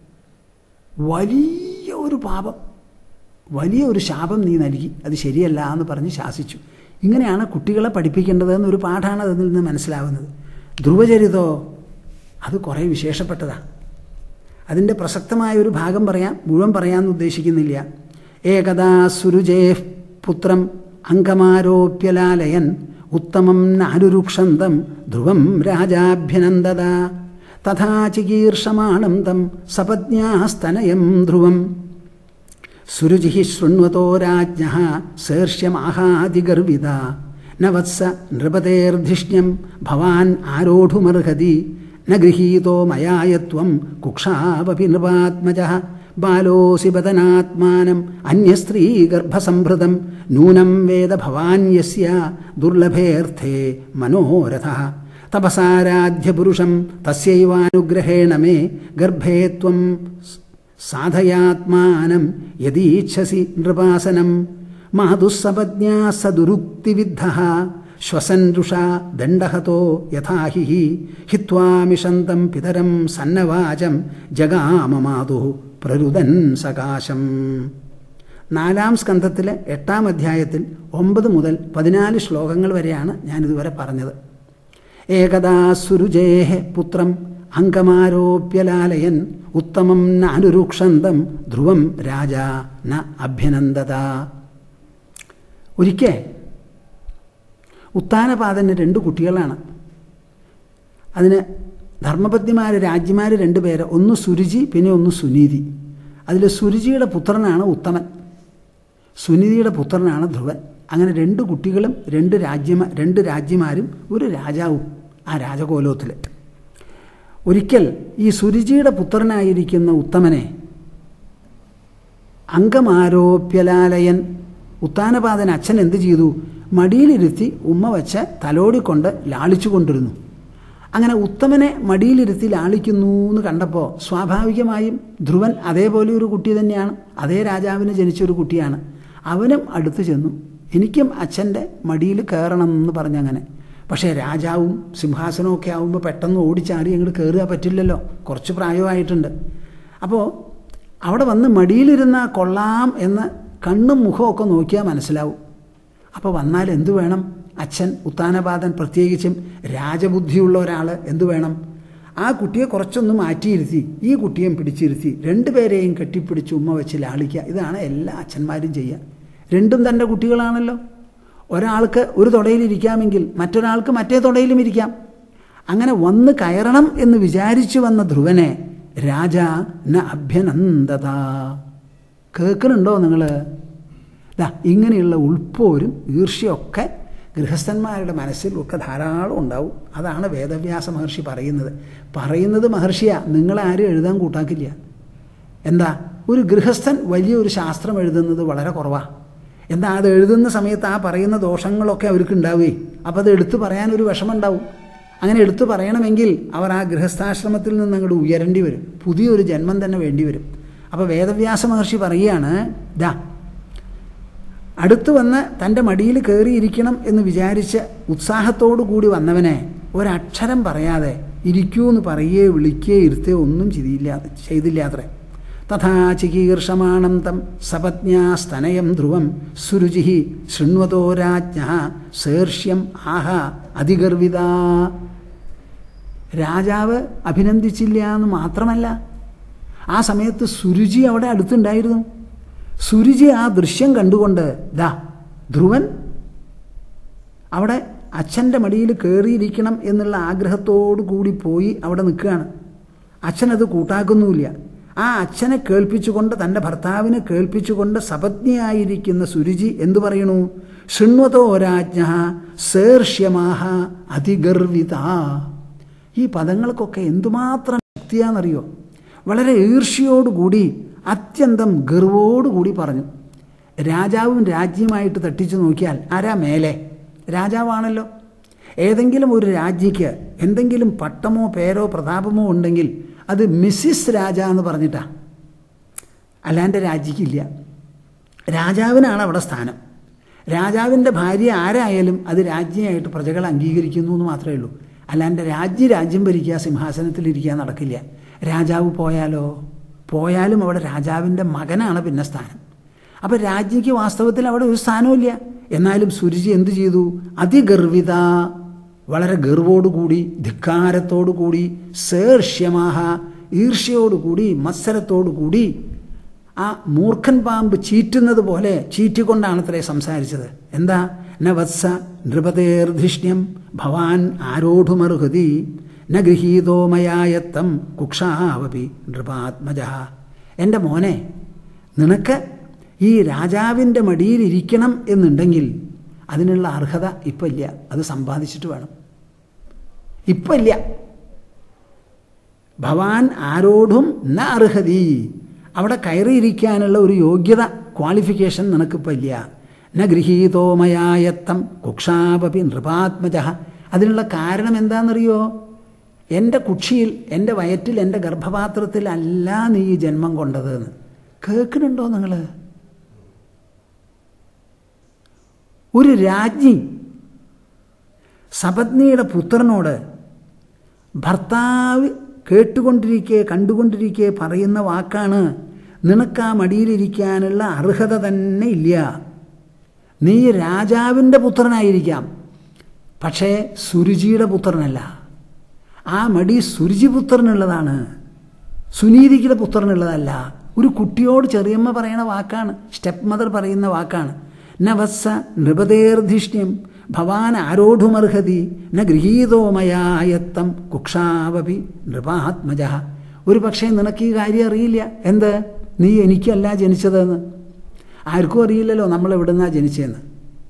വലിയ ഒരു പാപം വലിയ ഒരു ശാപം നീ നൽകി അത് ശരിയല്ല എന്ന് പറഞ്ഞ് ശാസിച്ചു ഇങ്ങനെയാണ് കുട്ടികളെ പഠിപ്പിക്കേണ്ടത് എന്നൊരു പാഠമാണ് അതിൽ നിന്ന് മനസ്സിലാവുന്നത് ധ്രുവചരിതോ അത് കുറേ വിശേഷപ്പെട്ടതാണ് അതിൻ്റെ പ്രസക്തമായ ഒരു ഭാഗം പറയാം മുഴുവൻ പറയാമെന്ന് ഉദ്ദേശിക്കുന്നില്ല ഏകദാ സുരുജേ പുത്രം അങ്കമാരോപ്യലാലയൻ ഉത്തമം നാരുരുക്ഷന്തം ധ്രുവം രാജാഭ്യനന്ദത തഥാ ചികീർഷമാണം തം സപജ്ഞാസ്തനയം ധ്രുവം സുരുചി ശൃണ്വതോ രാജ്ഞ സേർഷ്യമാഹാതിഗർവിത ന വത്സ നൃപതേർധിഷ്ണ്യം ഭവാൻ ആരോഢുമർഹതി ന ഗൃഹീതോ മയായത്വം കുക്ഷാവപി നൃപാത്മജ ബാലോസി ബദനാത്മാനം അന്യസ്ത്രീഗർഭസംഭൃതം നൂനം വേദ ഭവാൻ യസ്യ ദുർലഭേർത്ഥേ മനോരഥ തപസാരാധ്യപുരുഷം തസ്യൈവാനുഗ്രഹേണ മേ ഗർഭേ ത്വം സാധയാത്മാനം യദീച്ഛസി നൃപാസനം മാതുസ്സപജ്ഞാ സദുരുക്തിവിദ്ധ ശ്വസൻ രുഷാ ദണ്ഡഹതോ യഥാഹി ഹിത്വാമിഷന്തം പിതരം സന്നവാചം ജഗാമമാതു പ്രരുദൻ സകാശം നാലാം സ്കന്ധത്തിലെ എട്ടാം അധ്യായത്തിൽ ഒമ്പത് മുതൽ പതിനാല് ശ്ലോകങ്ങൾ വരെയാണ് ഞാനിതുവരെ പറഞ്ഞത് ഏകദാ സുരുജേഹ പുത്രം അങ്കമാരോപ്യലാലയൻ ഉത്തമം നാനുരുക്ഷന്തം ധ്രുവം രാജ ന അഭ്യനന്ദത ഒരിക്കൽ ഉത്താനപാതന് രണ്ട് കുട്ടികളാണ് അതിന് ധർമ്മപത്നിമാർ രാജ്യമാർ രണ്ട് പേര് ഒന്ന് സുരുചി പിന്നെ ഒന്ന് സുനീതി അതിൽ സുരുചിയുടെ പുത്രനാണ് ഉത്തമൻ സുനിധിയുടെ പുത്രനാണ് ധ്രുവൻ അങ്ങനെ രണ്ട് കുട്ടികളും രണ്ട് രാജ്യമ രണ്ട് രാജ്യമാരും ഒരു രാജാവും ആ രാജകോലോത്തിൽ ഒരിക്കൽ ഈ സുരുചിയുടെ പുത്രനായിരിക്കുന്ന ഉത്തമനെ അങ്കമാരോപ്യലാലയൻ ഉത്താനപാതൻ അച്ഛൻ എന്ത് ചെയ്തു മടിയിലിരുത്തി ഉമ്മ വെച്ച് തലോടിക്കൊണ്ട് ലാളിച്ചു കൊണ്ടിരുന്നു അങ്ങനെ ഉത്തമനെ മടിയിലിരുത്തി ലാളിക്കുന്നു എന്ന് കണ്ടപ്പോൾ സ്വാഭാവികമായും ധ്രുവൻ അതേപോലെ ഒരു കുട്ടി തന്നെയാണ് അതേ രാജാവിന് ജനിച്ച ഒരു കുട്ടിയാണ് അവനും അടുത്ത് ചെന്നു എനിക്കും അച്ഛൻ്റെ മടിയിൽ കയറണം എന്ന് പറഞ്ഞങ്ങനെ പക്ഷേ രാജാവും സിംഹാസനവും ഒക്കെ ആകുമ്പോൾ പെട്ടെന്ന് ഓടിച്ചാടി അങ്ങോട്ട് കയറുക പറ്റില്ലല്ലോ കുറച്ച് പ്രായമായിട്ടുണ്ട് അപ്പോൾ അവിടെ വന്ന് മടിയിലിരുന്ന കൊള്ളാം എന്ന് കണ്ണും മുഖമൊക്കെ നോക്കിയാൽ മനസ്സിലാവും അപ്പോൾ വന്നാൽ എന്തു വേണം അച്ഛൻ ഉത്താനപാതൻ പ്രത്യേകിച്ചും രാജബുദ്ധിയുള്ള ഒരാൾ എന്തു വേണം ആ കുട്ടിയെ കുറച്ചൊന്ന് മാറ്റിയിരുത്തി ഈ കുട്ടിയും പിടിച്ചിരുത്തി രണ്ടുപേരെയും കെട്ടിപ്പിടിച്ച് ഉമ്മ വെച്ച് ലാളിക്കുക ഇതാണ് എല്ലാ അച്ഛന്മാരും ചെയ്യുക രണ്ടും തൻ്റെ കുട്ടികളാണല്ലോ ഒരാൾക്ക് ഒരു തുടയിലിരിക്കാമെങ്കിൽ മറ്റൊരാൾക്ക് മറ്റേ തുടയിലും ഇരിക്കാം അങ്ങനെ വന്ന് കയറണം എന്ന് വിചാരിച്ചു വന്ന ധ്രുവനെ രാജ ന അഭ്യനന്ദത കേൾക്കുന്നുണ്ടോ നിങ്ങൾ ദാ ഇങ്ങനെയുള്ള ഉൾപ്പോരും ഈർഷ്യൊക്കെ ഗൃഹസ്ഥന്മാരുടെ മനസ്സിൽ ഒക്കെ ധാരാളം ഉണ്ടാവും അതാണ് വേദവ്യാസ മഹർഷി പറയുന്നത് പറയുന്നത് മഹർഷിയാ നിങ്ങളാരും എഴുതാൻ കൂട്ടാക്കില്ല എന്താ ഒരു ഗൃഹസ്ഥൻ വലിയൊരു ശാസ്ത്രം എഴുതുന്നത് വളരെ കുറവാണ് എന്താ അത് എഴുതുന്ന സമയത്ത് ആ പറയുന്ന ദോഷങ്ങളൊക്കെ അവർക്ക് ഉണ്ടാവുകയെ അപ്പോൾ അത് എടുത്തു പറയാനൊരു വിഷമമുണ്ടാവും അങ്ങനെ എടുത്തു പറയണമെങ്കിൽ അവർ ആ ഗൃഹസ്ഥാശ്രമത്തിൽ നിന്ന് അങ്ങോട്ട് ഉയരേണ്ടി വരും പുതിയൊരു ജന്മം തന്നെ വേണ്ടി വരും അപ്പോൾ വേദവ്യാസ മഹർഷി പറയുകയാണ് ദാ അടുത്ത് വന്ന് തൻ്റെ മടിയിൽ കയറിയിരിക്കണം എന്ന് വിചാരിച്ച് ഉത്സാഹത്തോടു കൂടി വന്നവനെ ഒരക്ഷരം പറയാതെ ഇരിക്കൂ എന്ന് പറയുകയോ വിളിക്കുകയോ ഇരുത്തുകയോ ഒന്നും ചെയ്തില്ല ചെയ്തില്ല അത്രേ തഥാ ചികീർഷമാണം തം സപത്ന്യാസ്തനയം ധ്രുവം സുരുചി ശൃണ്വതോ രാജ്ഞ സേർഷ്യം ആഹ അതിഗർവിത രാജാവ് അഭിനന്ദിച്ചില്ല എന്ന് മാത്രമല്ല ആ സമയത്ത് സുരുചി അവിടെ അടുത്തുണ്ടായിരുന്നു സുരുചി ആ ദൃശ്യം കണ്ടുകൊണ്ട് ദാ ധ്രുവൻ അവിടെ അച്ഛൻ്റെ മടിയിൽ കയറിയിരിക്കണം എന്നുള്ള ആഗ്രഹത്തോടു കൂടി പോയി അവിടെ നിൽക്കുകയാണ് അച്ഛനത് കൂട്ടാക്കുന്നുമില്ല ആ അച്ഛനെ കേൾപ്പിച്ചുകൊണ്ട് തൻ്റെ ഭർത്താവിനെ കേൾപ്പിച്ചുകൊണ്ട് സപത്നിയായിരിക്കുന്ന സുരുചി എന്തു പറയണു ശൃണ്വതോ രാജ്ഞ സേർഷ്യമാഹ അതിഗർവിത ഈ പദങ്ങൾക്കൊക്കെ എന്തുമാത്രം ശക്തിയാണെന്നറിയോ വളരെ ഈർഷ്യയോടുകൂടി അത്യന്തം ഗർവോടുകൂടി പറഞ്ഞു രാജാവും രാജ്യമായിട്ട് തട്ടിച്ചു നോക്കിയാൽ ആരാ മേലെ രാജാവാണല്ലോ ഏതെങ്കിലും ഒരു രാജ്ഞിക്ക് എന്തെങ്കിലും പട്ടമോ പേരോ പ്രതാപമോ ഉണ്ടെങ്കിൽ അത് മിസ്സിസ് രാജ എന്ന് പറഞ്ഞിട്ടാ അല്ലാൻ്റെ രാജ്ഞിക്കില്ല രാജാവിനാണ് അവിടെ സ്ഥാനം രാജാവിൻ്റെ ഭാര്യ ആരായാലും അത് രാജ്ഞിയായിട്ട് പ്രജകൾ അംഗീകരിക്കുന്നു എന്ന് മാത്രമേ ഉള്ളൂ അല്ലാണ്ട് രാജ്യ രാജ്യം ഭരിക്കുക സിംഹാസനത്തിലിരിക്കുക നടക്കില്ല രാജാവ് പോയാലോ പോയാലും അവിടെ രാജാവിൻ്റെ മകനാണ് പിന്നെ സ്ഥാനം അപ്പം രാജ്ഞിക്ക് വാസ്തവത്തിൽ അവിടെ ഒരു സ്ഥാനവുമില്ല എന്നാലും സുരുചി എന്തു ചെയ്തു അതിഗർവിത വളരെ ഗർവോടുകൂടി ധിക്കാരത്തോടുകൂടി സേർഷ്യമാഹ ഈർഷ്യയോടുകൂടി മത്സരത്തോടുകൂടി ആ മൂർഖൻ പാമ്പ് ചീറ്റുന്നത് പോലെ ചീറ്റിക്കൊണ്ടാണ് അത്രേ സംസാരിച്ചത് എന്താ ന വത്സ നൃപതേർധിഷ്ണ്യം ഭവാൻ ആരോഢുമർഹതി ന ഗൃഹീതോ മയായത്തം കുക്ഷാവപി നൃപാത്മജ എൻ്റെ മോനെ നിനക്ക് ഈ രാജാവിൻ്റെ മടിയിൽ ഇരിക്കണം എന്നുണ്ടെങ്കിൽ അതിനുള്ള അർഹത ഇപ്പം ഇല്ല അത് സമ്പാദിച്ചിട്ട് വേണം ഇപ്പം ഇല്ല ഭവാൻ ആരോടും ന അർഹതി അവിടെ കയറിയിരിക്കാനുള്ള ഒരു യോഗ്യത ക്വാളിഫിക്കേഷൻ നിനക്കിപ്പോൾ ഇല്ല ന ഗൃഹീതോമയായത്തം കുക്ഷാപി നൃപാത്മജ അതിനുള്ള കാരണം എന്താണെന്നറിയോ എൻ്റെ കുക്ഷിയിൽ എൻ്റെ വയറ്റിൽ എൻ്റെ ഗർഭപാത്രത്തിൽ അല്ല നീ ഈ ജന്മം കൊണ്ടതെന്ന് കേൾക്കുന്നുണ്ടോ നിങ്ങൾ ഒരു രാജ്ഞി സപത്നിയുടെ പുത്രനോട് ഭർത്താവ് കേട്ടുകൊണ്ടിരിക്കെ കണ്ടുകൊണ്ടിരിക്കെ പറയുന്ന വാക്കാണ് നിനക്ക് ആ മടിയിലിരിക്കാനുള്ള അർഹത തന്നെ ഇല്ല നീ രാജാവിൻ്റെ പുത്രനായിരിക്കാം പക്ഷേ സുരുചിയുടെ പുത്രനല്ല ആ മടി സുരുചി പുത്രനുള്ളതാണ് സുനീതിയുടെ പുത്രനുള്ളതല്ല ഒരു കുട്ടിയോട് ചെറിയമ്മ പറയുന്ന വാക്കാണ് സ്റ്റെപ്പ് മദർ പറയുന്ന വാക്കാണ് നവസ്സ നൃപതേർധിഷ്ണ്യം ഭവാൻ ആരോഢുമർഹതി ന ഗൃഹീതോ മയായത്തം കുക്ഷാവപി നൃപാത്മജ ഒരു പക്ഷേ നിനക്ക് ഈ കാര്യം അറിയില്ല എന്ത് നീ എനിക്കല്ല ജനിച്ചതെന്ന് ആർക്കും അറിയില്ലല്ലോ നമ്മൾ എവിടുന്നാ ജനിച്ചതെന്ന്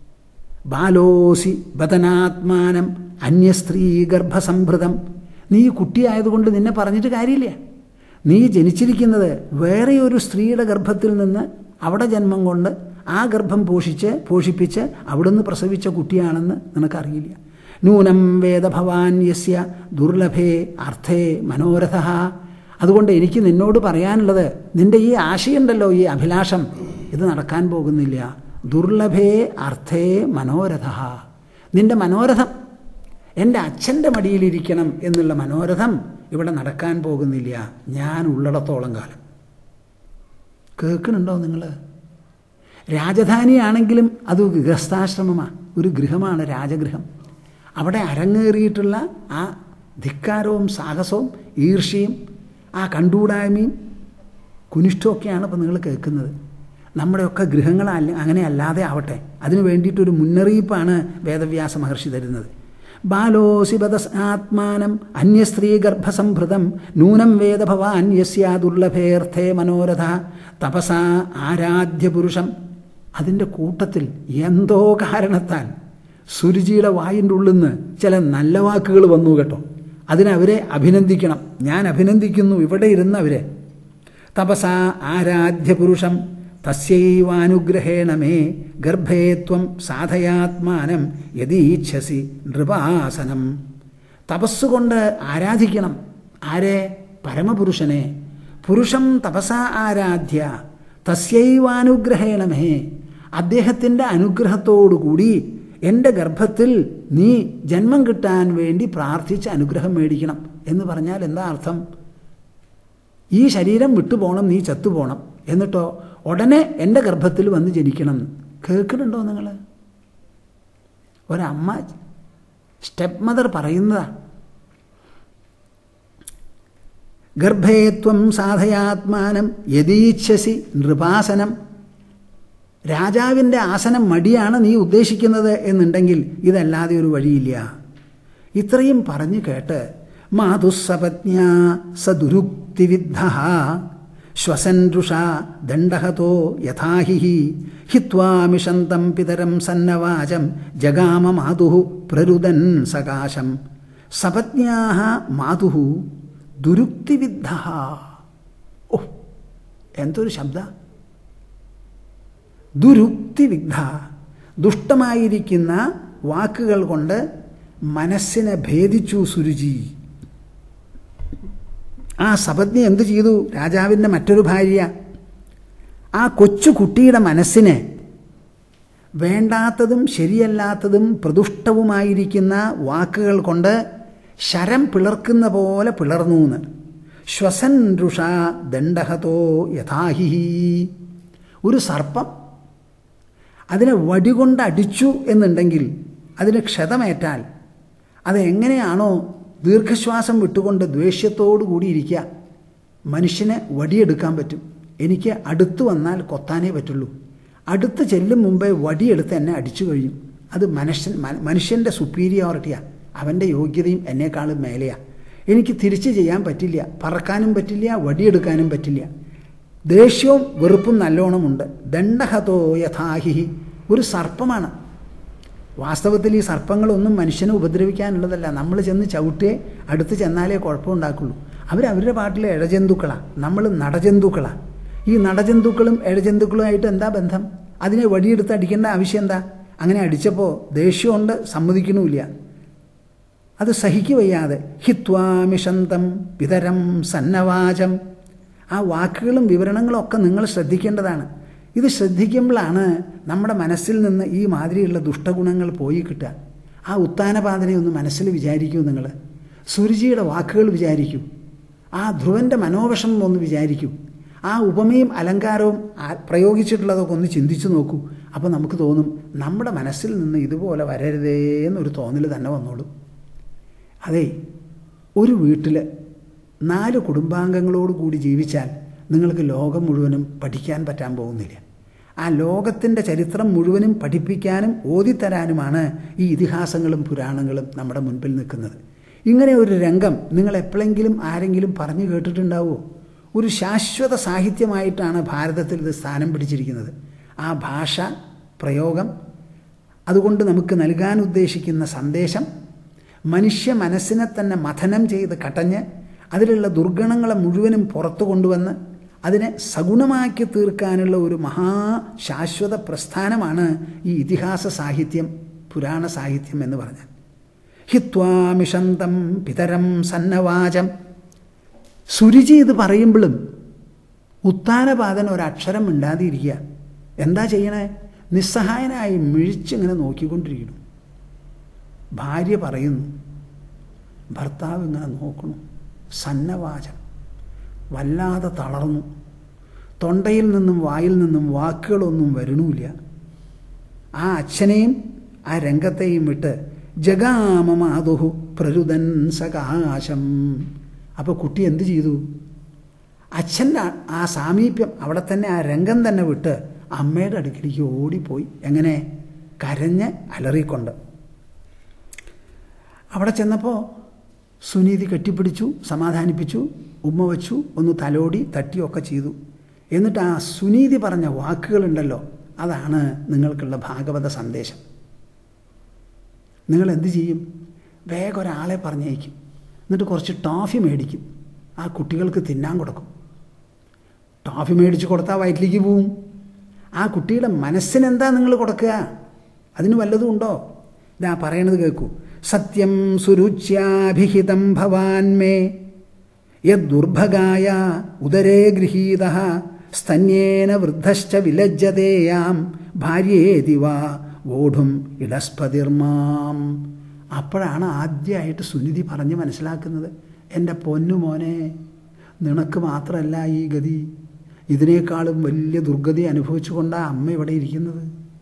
ബാലോസി ബദനാത്മാനം അന്യസ്ത്രീ ഗർഭസംഭൃതം നീ കുട്ടിയായതുകൊണ്ട് നിന്നെ പറഞ്ഞിട്ട് കാര്യമില്ല നീ ജനിച്ചിരിക്കുന്നത് വേറെ ഒരു സ്ത്രീയുടെ ഗർഭത്തിൽ നിന്ന് അവിടെ ജന്മം കൊണ്ട് ആ ഗർഭം പോഷിച്ച് പോഷിപ്പിച്ച് അവിടുന്ന് പ്രസവിച്ച കുട്ടിയാണെന്ന് നിനക്കറിയില്ല നൂനം വേദഭവാൻ യസ്യ ദുർലഭേ അർത്ഥേ മനോരഥ അതുകൊണ്ട് എനിക്ക് നിന്നോട് പറയാനുള്ളത് നിന്റെ ഈ ആശയുണ്ടല്ലോ ഈ അഭിലാഷം ഇത് നടക്കാൻ പോകുന്നില്ല ദുർലഭേ അർത്ഥേ മനോരഥ നിന്റെ മനോരഥം എൻ്റെ അച്ഛൻ്റെ മടിയിലിരിക്കണം എന്നുള്ള മനോരഥം ഇവിടെ നടക്കാൻ പോകുന്നില്ല ഞാൻ ഉള്ളിടത്തോളം കാലം കേൾക്കുന്നുണ്ടോ നിങ്ങൾ രാജധാനിയാണെങ്കിലും അത് ഗൃഹസ്ഥാശ്രമമാണ് ഒരു ഗൃഹമാണ് രാജഗൃഹം അവിടെ അരങ്ങേറിയിട്ടുള്ള ആ ധിക്കാരവും സാഹസവും ഈർഷ്യയും ആ കണ്ടൂടായ്മയും കുനിഷ്ടമൊക്കെയാണ് ഇപ്പോൾ നിങ്ങൾ കേൾക്കുന്നത് നമ്മുടെയൊക്കെ ഗൃഹങ്ങൾ അങ്ങനെ അല്ലാതെ ആവട്ടെ അതിനു വേണ്ടിയിട്ടൊരു മുന്നറിയിപ്പാണ് വേദവ്യാസ മഹർഷി തരുന്നത് ബാലോസിബത ആത്മാനം അന്യസ്ത്രീ ഗർഭസംഭൃതം നൂനം വേദഭവാൻ യസ്യാ ദുർലഭേർത്ഥേ മനോരഥ തപസ ആരാധ്യ പുരുഷം അതിൻ്റെ കൂട്ടത്തിൽ എന്തോ കാരണത്താൽ സുരുചിയുടെ വായിൻ്റെ ഉള്ളിൽ നിന്ന് ചില നല്ല വാക്കുകൾ വന്നു കേട്ടോ അതിനവരെ അഭിനന്ദിക്കണം ഞാൻ അഭിനന്ദിക്കുന്നു ഇവിടെ ഇരുന്നവരെ തപസ ആരാധ്യ പുരുഷം തസ്യൈവാനുഗ്രഹേണ മേ ഗർഭേ ത്വം സാധയാത്മാനം യദീച്ഛസി നൃപാസനം തപസ്സുകൊണ്ട് ആരാധിക്കണം ആരെ പരമപുരുഷനെ പുരുഷം തപസാ ആരാധ്യ തസ്യൈവാനുഗ്രഹേണമേ അദ്ദേഹത്തിൻ്റെ അനുഗ്രഹത്തോടുകൂടി എൻ്റെ ഗർഭത്തിൽ നീ ജന്മം കിട്ടാൻ വേണ്ടി പ്രാർത്ഥിച്ച് അനുഗ്രഹം മേടിക്കണം എന്ന് പറഞ്ഞാൽ എന്താ അർത്ഥം ഈ ശരീരം വിട്ടുപോകണം നീ ചത്തുപോകണം എന്നിട്ടോ ഉടനെ എൻ്റെ ഗർഭത്തിൽ വന്ന് ജനിക്കണം കേൾക്കുന്നുണ്ടോ നിങ്ങൾ ഒരമ്മ സ്റ്റെപ്പ് മദർ പറയുന്നതാ ഗർഭേത്വം സാധയാത്മാനം യദീച്ഛസി നൃപാസനം രാജാവിൻ്റെ ആസനം മടിയാണ് നീ ഉദ്ദേശിക്കുന്നത് എന്നുണ്ടെങ്കിൽ ഇതല്ലാതെ ഒരു വഴിയില്ല ഇത്രയും പറഞ്ഞു കേട്ട് മാതുസപജ്ഞ സദുരുക്തിവിദ്ധ ശ്വസൻ രുഷ ദണ്ഡഹതോ യഥാഹി ഹിത്വാമിഷന്തം പിതരം സന്നവാചം ജഗാമ മാതു പ്രരുദൻ സകാശം സപജ്ഞാ മാതു ദുരുക്തിവിദ്ധ ഓ എന്തൊരു ശബ്ദ ദുരുക്തിവിഗ്ധ ദുഷ്ടമായിരിക്കുന്ന വാക്കുകൾ കൊണ്ട് മനസ്സിനെ ഭേദിച്ചു സുരുചി ആ സപത്നി എന്തു ചെയ്തു രാജാവിൻ്റെ മറ്റൊരു ഭാര്യ ആ കൊച്ചു കുട്ടിയുടെ മനസ്സിനെ വേണ്ടാത്തതും ശരിയല്ലാത്തതും പ്രദുഷ്ടവുമായിരിക്കുന്ന വാക്കുകൾ കൊണ്ട് ശരം പിളർക്കുന്ന പോലെ പിളർന്നു എന്ന് ശ്വസൻ രുഷ ദണ്ഡഹതോ യഥാഹി ഒരു സർപ്പം അതിനെ വടികൊണ്ട് അടിച്ചു എന്നുണ്ടെങ്കിൽ അതിന് ക്ഷതമേറ്റാൽ അത് എങ്ങനെയാണോ ദീർഘശ്വാസം വിട്ടുകൊണ്ട് ദ്വേഷ്യത്തോടു കൂടിയിരിക്കുക മനുഷ്യനെ വടിയെടുക്കാൻ പറ്റും എനിക്ക് അടുത്ത് വന്നാൽ കൊത്താനേ പറ്റുള്ളൂ അടുത്ത് ചെല്ലും മുമ്പേ വടിയെടുത്ത് എന്നെ അടിച്ചു കഴിയും അത് മനുഷ്യൻ മനുഷ്യൻ്റെ സുപ്പീരിയോറിറ്റിയാണ് അവൻ്റെ യോഗ്യതയും എന്നെക്കാളും മേലെയാണ് എനിക്ക് തിരിച്ചു ചെയ്യാൻ പറ്റില്ല പറക്കാനും പറ്റില്ല വടിയെടുക്കാനും പറ്റില്ല ദേഷ്യവും വെറുപ്പും നല്ലോണമുണ്ട് ദണ്ഡഹതോ യഥാഹിഹി ഒരു സർപ്പമാണ് വാസ്തവത്തിൽ ഈ സർപ്പങ്ങളൊന്നും മനുഷ്യനെ ഉപദ്രവിക്കാനുള്ളതല്ല നമ്മൾ ചെന്ന് ചവിട്ടേ അടുത്ത് ചെന്നാലേ കുഴപ്പമുണ്ടാക്കുള്ളൂ അവരവരുടെ പാട്ടിലെ ഇഴജന്തുക്കളാണ് നമ്മൾ നടജന്തുക്കളാണ് ഈ നടജന്തുക്കളും ഇഴജന്തുക്കളുമായിട്ട് എന്താ ബന്ധം അതിനെ വടിയെടുത്ത് അടിക്കേണ്ട ആവശ്യം എന്താ അങ്ങനെ അടിച്ചപ്പോൾ ദേഷ്യമുണ്ട് സമ്മതിക്കണമില്ല അത് സഹിക്കുവയ്യാതെ ഹിത്വാമിഷന്തം പിതരം സന്നവാചം ആ വാക്കുകളും വിവരണങ്ങളും ഒക്കെ നിങ്ങൾ ശ്രദ്ധിക്കേണ്ടതാണ് ഇത് ശ്രദ്ധിക്കുമ്പോഴാണ് നമ്മുടെ മനസ്സിൽ നിന്ന് ഈ മാതിരിയുള്ള ദുഷ്ടഗുണങ്ങൾ പോയി കിട്ടുക ആ ഉത്താനപാതനെ ഒന്ന് മനസ്സിൽ വിചാരിക്കൂ നിങ്ങൾ സുരുചിയുടെ വാക്കുകൾ വിചാരിക്കൂ ആ ധ്രുവൻ്റെ മനോവിഷമം ഒന്ന് വിചാരിക്കൂ ആ ഉപമയും അലങ്കാരവും പ്രയോഗിച്ചിട്ടുള്ളതൊക്കെ ഒന്ന് ചിന്തിച്ചു നോക്കൂ അപ്പോൾ നമുക്ക് തോന്നും നമ്മുടെ മനസ്സിൽ നിന്ന് ഇതുപോലെ വരരുതേ എന്നൊരു തോന്നൽ തന്നെ വന്നോളൂ അതെ ഒരു വീട്ടിൽ നാല് കുടുംബാംഗങ്ങളോട് കൂടി ജീവിച്ചാൽ നിങ്ങൾക്ക് ലോകം മുഴുവനും പഠിക്കാൻ പറ്റാൻ പോകുന്നില്ല ആ ലോകത്തിൻ്റെ ചരിത്രം മുഴുവനും പഠിപ്പിക്കാനും ഓതിത്തരാനുമാണ് ഈ ഇതിഹാസങ്ങളും പുരാണങ്ങളും നമ്മുടെ മുൻപിൽ നിൽക്കുന്നത് ഇങ്ങനെ ഒരു രംഗം നിങ്ങൾ എപ്പോഴെങ്കിലും ആരെങ്കിലും പറഞ്ഞു കേട്ടിട്ടുണ്ടാവുമോ ഒരു ശാശ്വത സാഹിത്യമായിട്ടാണ് ഭാരതത്തിൽ ഇത് സ്ഥാനം പിടിച്ചിരിക്കുന്നത് ആ ഭാഷ പ്രയോഗം അതുകൊണ്ട് നമുക്ക് നൽകാൻ ഉദ്ദേശിക്കുന്ന സന്ദേശം മനുഷ്യ മനസ്സിനെ തന്നെ മഥനം ചെയ്ത് കടഞ്ഞ് അതിലുള്ള ദുർഗണങ്ങളെ മുഴുവനും പുറത്തു കൊണ്ടുവന്ന് അതിനെ സഗുണമാക്കി തീർക്കാനുള്ള ഒരു മഹാശാശ്വത പ്രസ്ഥാനമാണ് ഈ ഇതിഹാസ സാഹിത്യം പുരാണ സാഹിത്യം എന്ന് പറഞ്ഞാൽ ഹിത്വാമിഷന്തം പിതരം സന്നവാചം സുരുചി ഇത് പറയുമ്പോഴും ഉത്താനപാതൻ ഒരക്ഷരം മിണ്ടാതിരിക്കുക എന്താ ചെയ്യണേ നിസ്സഹായനായി മിഴിച്ചിങ്ങനെ നോക്കിക്കൊണ്ടിരിക്കുന്നു ഭാര്യ പറയുന്നു ഭർത്താവ് ഇങ്ങനെ നോക്കണു സന്നവാചം വല്ലാതെ തളർന്നു തൊണ്ടയിൽ നിന്നും വായിൽ നിന്നും വാക്കുകളൊന്നും വരണമില്ല ആ അച്ഛനെയും ആ രംഗത്തെയും വിട്ട് ജഗാമമാതുഹു പ്രരുദൻ സകാശം അപ്പോൾ കുട്ടി എന്തു ചെയ്തു അച്ഛൻ്റെ ആ സാമീപ്യം അവിടെ തന്നെ ആ രംഗം തന്നെ വിട്ട് അമ്മയുടെ അടുക്കിലേക്ക് ഓടിപ്പോയി എങ്ങനെ കരഞ്ഞ് അലറിക്കൊണ്ട് അവിടെ ചെന്നപ്പോൾ സുനീതി കെട്ടിപ്പിടിച്ചു സമാധാനിപ്പിച്ചു ഉമ്മ വച്ചു ഒന്ന് തലോടി തട്ടിയൊക്കെ ചെയ്തു എന്നിട്ട് ആ സുനീതി പറഞ്ഞ വാക്കുകളുണ്ടല്ലോ അതാണ് നിങ്ങൾക്കുള്ള ഭാഗവത സന്ദേശം നിങ്ങൾ എന്ത് ചെയ്യും വേഗം ഒരാളെ പറഞ്ഞയക്കും എന്നിട്ട് കുറച്ച് ടോഫി മേടിക്കും ആ കുട്ടികൾക്ക് തിന്നാൻ കൊടുക്കും ടോഫി മേടിച്ച് കൊടുത്താൽ വയറ്റിലേക്ക് പോവും ആ കുട്ടിയുടെ മനസ്സിനെന്താ നിങ്ങൾ കൊടുക്കുക അതിന് വല്ലതും ഉണ്ടോ ഇതാ പറയണത് കേൾക്കൂ സത്യം സുരുച്യാഭിഹിതം ഭവാൻ മേ യദ്ദുർഭഗായ ഉദരേ ഗൃഹീത സ്തന്യേന വൃദ്ധശ്ച വിലജ്ജതേയാം ഭാര്യേതി വാ വോഢും ഇടസ്പതിർമാം അപ്പോഴാണ് ആദ്യമായിട്ട് സുനിധി പറഞ്ഞ് മനസ്സിലാക്കുന്നത് എൻ്റെ പൊന്നുമോനെ നിനക്ക് മാത്രമല്ല ഈ ഗതി ഇതിനേക്കാളും വലിയ ദുർഗതി അനുഭവിച്ചുകൊണ്ടാണ് അമ്മ ഇവിടെ ഇരിക്കുന്നത്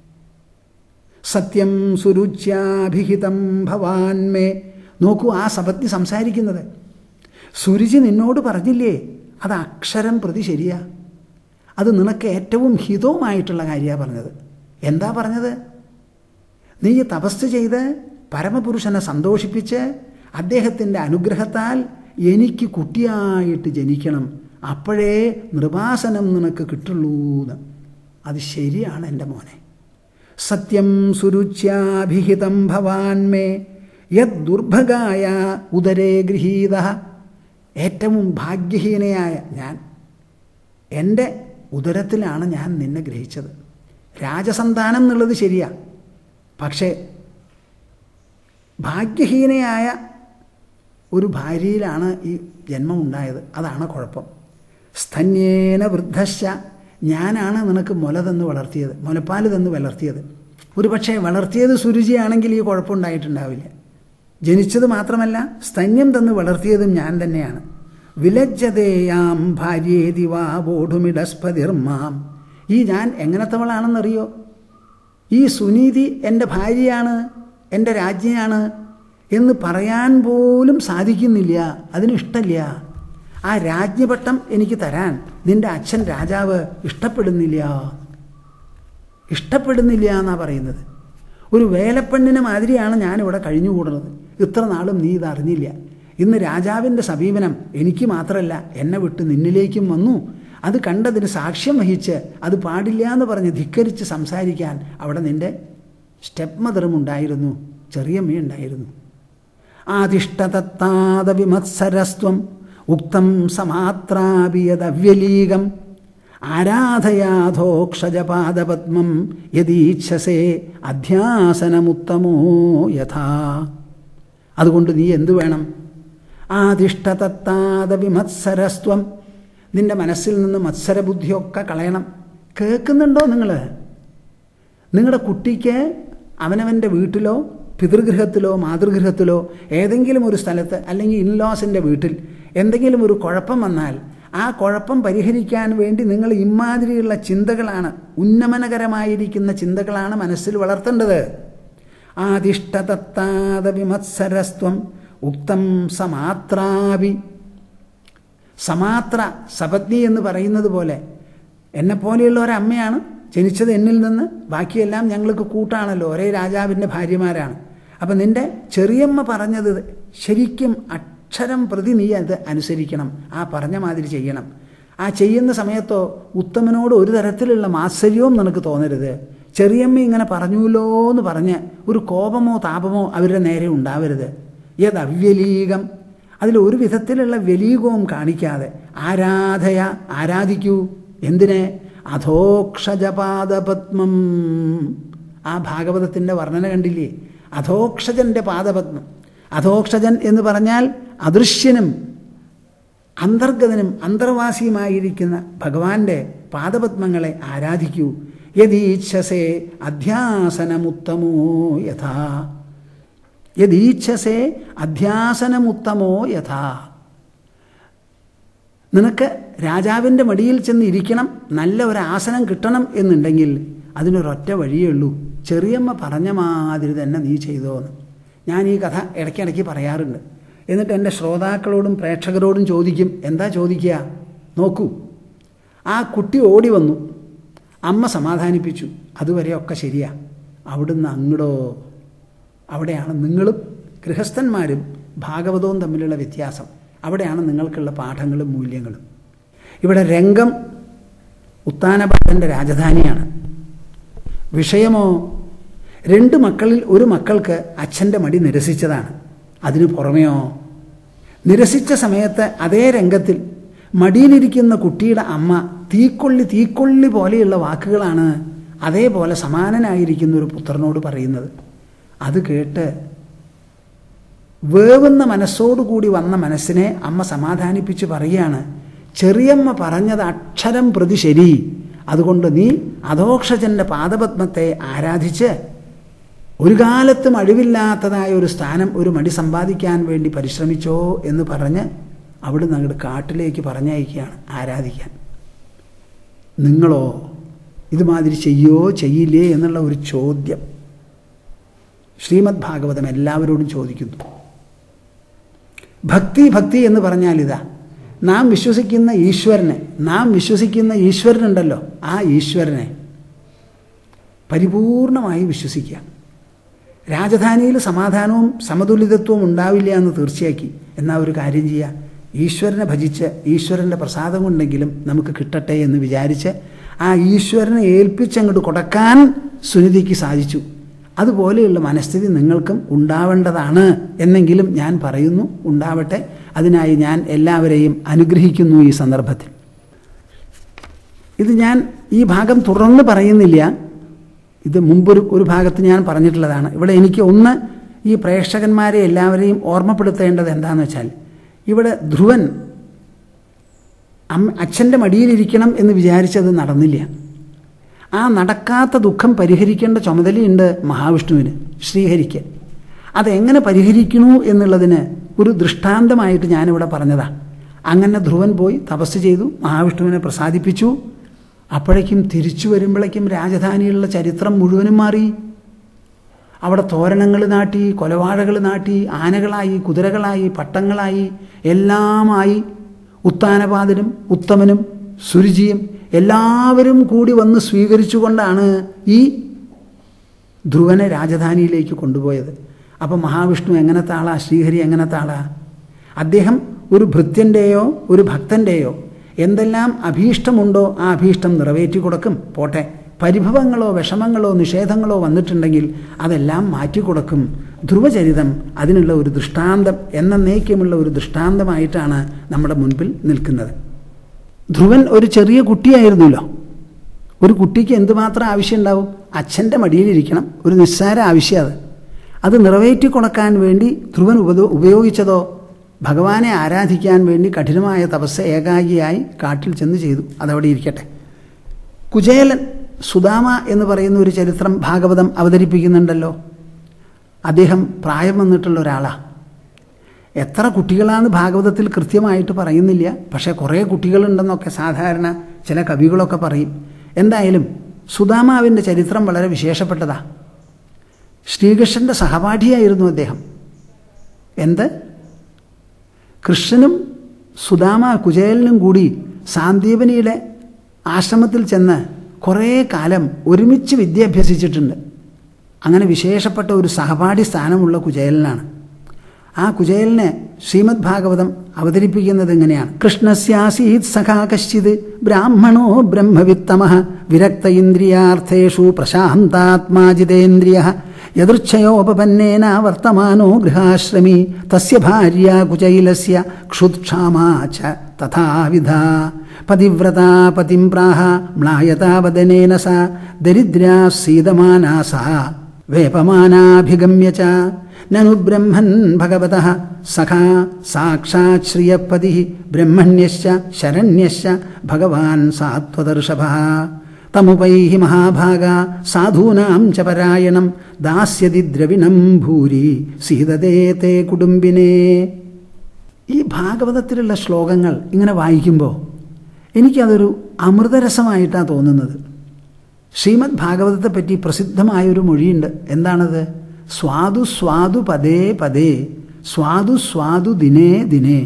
സത്യം സുരുച്യാഭിഹിതം ഭവാൻ മേ നോക്കൂ ആ സപത്നി സംസാരിക്കുന്നത് സുരുചി നിന്നോട് പറഞ്ഞില്ലേ അത് അക്ഷരം പ്രതി ശരിയാ അത് നിനക്ക് ഏറ്റവും ഹിതവുമായിട്ടുള്ള കാര്യമാണ് പറഞ്ഞത് എന്താ പറഞ്ഞത് നീ തപസ് ചെയ്ത് പരമപുരുഷനെ സന്തോഷിപ്പിച്ച് അദ്ദേഹത്തിൻ്റെ അനുഗ്രഹത്താൽ എനിക്ക് കുട്ടിയായിട്ട് ജനിക്കണം അപ്പോഴേ നൃപാസനം നിനക്ക് കിട്ടുള്ളൂന്ന് അത് ശരിയാണ് എൻ്റെ മോനെ സത്യം സുരുച്യാഭിഹിതം ഭവാൻ മേ യദ്ദുർഭഗായ ഉദരേ ഗൃഹീത ഏറ്റവും ഭാഗ്യഹീനയായ ഞാൻ എൻ്റെ ഉദരത്തിലാണ് ഞാൻ നിന്നെ ഗ്രഹിച്ചത് രാജസന്താനം എന്നുള്ളത് ശരിയാ പക്ഷേ ഭാഗ്യഹീനയായ ഒരു ഭാര്യയിലാണ് ഈ ജന്മം ഉണ്ടായത് അതാണ് കുഴപ്പം സ്തന്യേന വൃദ്ധശ്ച ഞാനാണ് നിനക്ക് മുല തന്ന് വളർത്തിയത് മുലപ്പാൽ തന്ന് വളർത്തിയത് ഒരു പക്ഷേ വളർത്തിയത് സുരുചിയാണെങ്കിൽ ഈ കുഴപ്പമുണ്ടായിട്ടുണ്ടാവില്ല ജനിച്ചത് മാത്രമല്ല സ്തന്യം തന്ന് വളർത്തിയതും ഞാൻ തന്നെയാണ് വിലജ്ജതേയാം ഭാര്യേതി വാ ബോധുമിടസ്പതിർമാം ഈ ഞാൻ എങ്ങനത്തവളാണെന്നറിയോ ഈ സുനീതി എൻ്റെ ഭാര്യയാണ് എൻ്റെ രാജ്ഞിയാണ് എന്ന് പറയാൻ പോലും സാധിക്കുന്നില്ല അതിനിഷ്ടമില്ല ആ രാജ്ഞപട്ടം എനിക്ക് തരാൻ നിന്റെ അച്ഛൻ രാജാവ് ഇഷ്ടപ്പെടുന്നില്ല ഇഷ്ടപ്പെടുന്നില്ല എന്നാണ് പറയുന്നത് ഒരു വേലപ്പെണ്ണിനെ മാതിരിയാണ് ഞാനിവിടെ കഴിഞ്ഞുകൂടുന്നത് ഇത്ര നാളും നീ ഇത് അറിഞ്ഞില്ല ഇന്ന് രാജാവിൻ്റെ സമീപനം എനിക്ക് മാത്രമല്ല എന്നെ വിട്ട് നിന്നിലേക്കും വന്നു അത് കണ്ടതിന് സാക്ഷ്യം വഹിച്ച് അത് പാടില്ല എന്ന് പറഞ്ഞ് ധിക്കരിച്ച് സംസാരിക്കാൻ അവിടെ നിന്റെ സ്റ്റെപ്പ് മദറും ഉണ്ടായിരുന്നു ചെറിയമ്മ ഉണ്ടായിരുന്നു ആദിഷ്ടതത്താത വിമത്സരസ്ത്വം ഉക്തം സമാത്രാപിയതവ്യലീകം ആരാധയാധോക്ഷജപാദപത്മം യദീച്ഛസേ അധ്യാസനമുത്തമോ യഥാ അതുകൊണ്ട് നീ എന്തു വേണം ആദിഷ്ടതത്താത വിമത്സരസ്ത്വം നിന്റെ മനസ്സിൽ നിന്ന് മത്സരബുദ്ധിയൊക്കെ കളയണം കേൾക്കുന്നുണ്ടോ നിങ്ങൾ നിങ്ങളുടെ കുട്ടിക്ക് അവനവൻ്റെ വീട്ടിലോ പിതൃഗൃഹത്തിലോ മാതൃഗൃഹത്തിലോ ഏതെങ്കിലും ഒരു സ്ഥലത്ത് അല്ലെങ്കിൽ ഇൻലോസിൻ്റെ വീട്ടിൽ എന്തെങ്കിലും ഒരു കുഴപ്പം വന്നാൽ ആ കുഴപ്പം പരിഹരിക്കാൻ വേണ്ടി നിങ്ങൾ ഇമാതിരിയുള്ള ചിന്തകളാണ് ഉന്നമനകരമായിരിക്കുന്ന ചിന്തകളാണ് മനസ്സിൽ വളർത്തേണ്ടത് ആദിഷ്ടതത്താത വിമത്സരസ്ത്വം ഉക്തം സമാത്രാവി സമാത്ര സപത്നി എന്ന് പറയുന്നത് പോലെ എന്നെപ്പോലെയുള്ള ഒരമ്മയാണ് ജനിച്ചത് എന്നിൽ നിന്ന് ബാക്കിയെല്ലാം ഞങ്ങൾക്ക് കൂട്ടാണല്ലോ ഒരേ രാജാവിൻ്റെ ഭാര്യമാരാണ് അപ്പം നിന്റെ ചെറിയമ്മ പറഞ്ഞത് ശരിക്കും അക്ഷരം പ്രതി നീ അത് അനുസരിക്കണം ആ പറഞ്ഞ മാതിരി ചെയ്യണം ആ ചെയ്യുന്ന സമയത്തോ ഉത്തമനോട് ഒരു തരത്തിലുള്ള മാത്സര്യവും നിനക്ക് തോന്നരുത് ചെറിയമ്മ ഇങ്ങനെ പറഞ്ഞുല്ലോ എന്ന് പറഞ്ഞ് ഒരു കോപമോ താപമോ അവരുടെ നേരെ ഉണ്ടാവരുത് യത് അവ്യലീകം അതിൽ ഒരു വിധത്തിലുള്ള വ്യലീകവും കാണിക്കാതെ ആരാധയ ആരാധിക്കൂ എന്തിനെ അധോക്ഷജപാദപത്മം ആ ഭാഗവതത്തിൻ്റെ വർണ്ണന കണ്ടില്ലേ അധോക്ഷജൻ്റെ പാദപത്മം അധോക്ഷജൻ എന്ന് പറഞ്ഞാൽ അദൃശ്യനും അന്തർഗതനും അന്തർവാസിയുമായിരിക്കുന്ന ഭഗവാന്റെ പാദപത്മങ്ങളെ ആരാധിക്കൂ യദീച്ഛസേ അധ്യാസനമുത്തമോ യഥാ യദീച്ഛസേ അധ്യാസനമുത്തമോ യഥാ നിനക്ക് രാജാവിൻ്റെ മടിയിൽ ചെന്ന് ഇരിക്കണം നല്ല ഒരു ആസനം കിട്ടണം എന്നുണ്ടെങ്കിൽ അതിനൊരൊറ്റ വഴിയേ ഉള്ളൂ ചെറിയമ്മ പറഞ്ഞ മാതിരി തന്നെ നീ ചെയ്തോന്ന് ഞാൻ ഈ കഥ ഇടയ്ക്കിടയ്ക്ക് പറയാറുണ്ട് എന്നിട്ട് എൻ്റെ ശ്രോതാക്കളോടും പ്രേക്ഷകരോടും ചോദിക്കും എന്താ ചോദിക്കുക നോക്കൂ ആ കുട്ടി ഓടി വന്നു അമ്മ സമാധാനിപ്പിച്ചു അതുവരെയൊക്കെ ശരിയാ അവിടുന്ന് അങ്ങടോ അവിടെയാണ് നിങ്ങളും ഗൃഹസ്ഥന്മാരും ഭാഗവതവും തമ്മിലുള്ള വ്യത്യാസം അവിടെയാണ് നിങ്ങൾക്കുള്ള പാഠങ്ങളും മൂല്യങ്ങളും ഇവിടെ രംഗം ഉത്താനപാതൻ്റെ രാജധാനിയാണ് വിഷയമോ രണ്ട് മക്കളിൽ ഒരു മക്കൾക്ക് അച്ഛൻ്റെ മടി നിരസിച്ചതാണ് അതിനു പുറമെയോ നിരസിച്ച സമയത്ത് അതേ രംഗത്തിൽ മടിയിലിരിക്കുന്ന കുട്ടിയുടെ അമ്മ തീക്കൊള്ളി തീക്കൊള്ളി പോലെയുള്ള വാക്കുകളാണ് അതേപോലെ സമാനനായിരിക്കുന്ന ഒരു പുത്രനോട് പറയുന്നത് അത് കേട്ട് വേവുന്ന മനസ്സോടുകൂടി വന്ന മനസ്സിനെ അമ്മ സമാധാനിപ്പിച്ച് പറയുകയാണ് ചെറിയമ്മ പറഞ്ഞത് അക്ഷരം പ്രതി ശരി അതുകൊണ്ട് നീ അധോക്ഷജന്റെ പാദപത്മത്തെ ആരാധിച്ച് ഒരു കാലത്തും അഴിവില്ലാത്തതായ ഒരു സ്ഥാനം ഒരു മടി സമ്പാദിക്കാൻ വേണ്ടി പരിശ്രമിച്ചോ എന്ന് പറഞ്ഞ് അവിടുന്ന് അങ്ങോട്ട് കാട്ടിലേക്ക് പറഞ്ഞയക്കുകയാണ് ആരാധിക്കാൻ നിങ്ങളോ ഇതുമാതിരി ചെയ്യോ ചെയ്യില്ലേ എന്നുള്ള ഒരു ചോദ്യം ശ്രീമദ് ഭാഗവതം എല്ലാവരോടും ചോദിക്കുന്നു ഭക്തി ഭക്തി എന്ന് പറഞ്ഞാൽ ഇതാ നാം വിശ്വസിക്കുന്ന ഈശ്വരനെ നാം വിശ്വസിക്കുന്ന ഈശ്വരനുണ്ടല്ലോ ആ ഈശ്വരനെ പരിപൂർണമായി വിശ്വസിക്കുക രാജധാനിയിൽ സമാധാനവും സമതുലിതത്വവും ഉണ്ടാവില്ല എന്ന് തീർച്ചയാക്കി എന്നാൽ ഒരു കാര്യം ചെയ്യുക ഈശ്വരനെ ഭജിച്ച് ഈശ്വരൻ്റെ പ്രസാദം കൊണ്ടെങ്കിലും നമുക്ക് കിട്ടട്ടെ എന്ന് വിചാരിച്ച് ആ ഈശ്വരനെ ഏൽപ്പിച്ചങ്ങോട്ട് കൊടുക്കാൻ സുനിധിക്ക് സാധിച്ചു അതുപോലെയുള്ള മനസ്ഥിതി നിങ്ങൾക്കും ഉണ്ടാവേണ്ടതാണ് എന്നെങ്കിലും ഞാൻ പറയുന്നു ഉണ്ടാവട്ടെ അതിനായി ഞാൻ എല്ലാവരെയും അനുഗ്രഹിക്കുന്നു ഈ സന്ദർഭത്തിൽ ഇത് ഞാൻ ഈ ഭാഗം തുടർന്ന് പറയുന്നില്ല ഇത് മുമ്പൊരു ഒരു ഭാഗത്ത് ഞാൻ പറഞ്ഞിട്ടുള്ളതാണ് ഇവിടെ എനിക്ക് ഒന്ന് ഈ പ്രേക്ഷകന്മാരെ എല്ലാവരെയും ഓർമ്മപ്പെടുത്തേണ്ടത് എന്താണെന്ന് വെച്ചാൽ ഇവിടെ ധ്രുവൻ അമ്മ അച്ഛൻ്റെ മടിയിലിരിക്കണം എന്ന് വിചാരിച്ചത് നടന്നില്ല ആ നടക്കാത്ത ദുഃഖം പരിഹരിക്കേണ്ട ചുമതലയുണ്ട് മഹാവിഷ്ണുവിന് ശ്രീഹരിക്ക് അതെങ്ങനെ പരിഹരിക്കണു എന്നുള്ളതിന് ഒരു ദൃഷ്ടാന്തമായിട്ട് ഞാനിവിടെ പറഞ്ഞതാണ് അങ്ങനെ ധ്രുവൻ പോയി തപസ് ചെയ്തു മഹാവിഷ്ണുവിനെ പ്രസാദിപ്പിച്ചു അപ്പോഴേക്കും തിരിച്ചു വരുമ്പോഴേക്കും രാജധാനിയിലുള്ള ചരിത്രം മുഴുവനും മാറി അവിടെ തോരണങ്ങൾ നാട്ടി കൊലവാഴകൾ നാട്ടി ആനകളായി കുതിരകളായി പട്ടങ്ങളായി എല്ലാമായി ഉത്താനപാതനും ഉത്തമനും സുരുചിയും എല്ലാവരും കൂടി വന്ന് സ്വീകരിച്ചുകൊണ്ടാണ് ഈ ധ്രുവനെ രാജധാനിയിലേക്ക് കൊണ്ടുപോയത് അപ്പം മഹാവിഷ്ണു എങ്ങനത്തെ ആളാ ശ്രീഹരി എങ്ങനത്തെ ആളാ അദ്ദേഹം ഒരു ഭൃത്യൻ്റെയോ ഒരു ഭക്തൻ്റെയോ എന്തെല്ലാം അഭീഷ്ടമുണ്ടോ ആ അഭീഷ്ടം നിറവേറ്റി കൊടുക്കും പോട്ടെ പരിഭവങ്ങളോ വിഷമങ്ങളോ നിഷേധങ്ങളോ വന്നിട്ടുണ്ടെങ്കിൽ അതെല്ലാം മാറ്റിക്കൊടുക്കും ധ്രുവചരിതം അതിനുള്ള ഒരു ദൃഷ്ടാന്തം എന്നേക്കുമുള്ള ഒരു ദൃഷ്ടാന്തമായിട്ടാണ് നമ്മുടെ മുൻപിൽ നിൽക്കുന്നത് ധ്രുവൻ ഒരു ചെറിയ കുട്ടിയായിരുന്നല്ലോ ഒരു കുട്ടിക്ക് എന്തുമാത്രം ആവശ്യമുണ്ടാവും അച്ഛൻ്റെ മടിയിലിരിക്കണം ഒരു നിസ്സാര ആവശ്യം അത് അത് നിറവേറ്റി കൊടുക്കാൻ വേണ്ടി ധ്രുവൻ ഉപ ഉപയോഗിച്ചതോ ഭഗവാനെ ആരാധിക്കാൻ വേണ്ടി കഠിനമായ തപസ് ഏകാഗിയായി കാട്ടിൽ ചെന്ന് ചെയ്തു അതവിടെ ഇരിക്കട്ടെ കുചേലൻ സുദാമ എന്ന് പറയുന്ന ഒരു ചരിത്രം ഭാഗവതം അവതരിപ്പിക്കുന്നുണ്ടല്ലോ അദ്ദേഹം പ്രായം വന്നിട്ടുള്ള ഒരാളാണ് എത്ര കുട്ടികളാണ് ഭാഗവതത്തിൽ കൃത്യമായിട്ട് പറയുന്നില്ല പക്ഷേ കുറേ കുട്ടികളുണ്ടെന്നൊക്കെ സാധാരണ ചില കവികളൊക്കെ പറയും എന്തായാലും സുദാമാവിൻ്റെ ചരിത്രം വളരെ വിശേഷപ്പെട്ടതാ ശ്രീകൃഷ്ണൻ്റെ സഹപാഠിയായിരുന്നു അദ്ദേഹം എന്ത് കൃഷ്ണനും സുദാമ കുചേലനും കൂടി സാന്ദീപനിയുടെ ആശ്രമത്തിൽ ചെന്ന് കുറേ കാലം ഒരുമിച്ച് വിദ്യ അഭ്യസിച്ചിട്ടുണ്ട് അങ്ങനെ വിശേഷപ്പെട്ട ഒരു സഹപാഠി സ്ഥാനമുള്ള കുചേലനാണ് ആ കുചേലിനെ ശ്രീമദ് ഭാഗവതം അവതരിപ്പിക്കുന്നത് എങ്ങനെയാണ് കൃഷ്ണസ്യാസീത് സഖാ കശ്ചിത് ബ്രാഹ്മണോ ബ്രഹ്മവിത്തമ വിരക്ത ഇന്ദ്രിയാർത്ഥേഷു പ്രശാന്താത്മാജിതേന്ദ്രിയ യദൃച്ഛയോപപന്നേന വർത്തമാനോ ഗൃഹാശ്രമി തസ്യ ഭാര്യ കുചൈലസ്യ ക്ഷുത്ക്ഷാമാ ച തഥാവിധ പതിവ്രതാ പതിം പ്രാഹ മ്ലായതാവദനേന സ ദരിദ്രാ സീതമാനാ സ വേപമാനാഭിഗമ്യ ച നനു ബ്രഹ്മൻ ഭഗവത സഖാ സാക്ഷാത് ശ്രിയപതി ബ്രഹ്മണ്യശ്ച ശരണ്യശ്ച ഭഗവാൻ സാത്വദർഷഭ തമുപൈ മഹാഭാഗ സാധൂനാം ച പരായണം ദാസ്യതി ദ്രവിണം ഭൂരി സീതതേ തേ കുടുംബിനെ ഈ ഭാഗവതത്തിലുള്ള ശ്ലോകങ്ങൾ ഇങ്ങനെ വായിക്കുമ്പോൾ എനിക്കതൊരു അമൃതരസമായിട്ടാണ് തോന്നുന്നത് ശ്രീമദ് ഭാഗവതത്തെ പറ്റി പ്രസിദ്ധമായൊരു മൊഴിയുണ്ട് എന്താണത് സ്വാദു സ്വാദു പദേ പദേ സ്വാദു സ്വാദു ദിനേ ദിനേ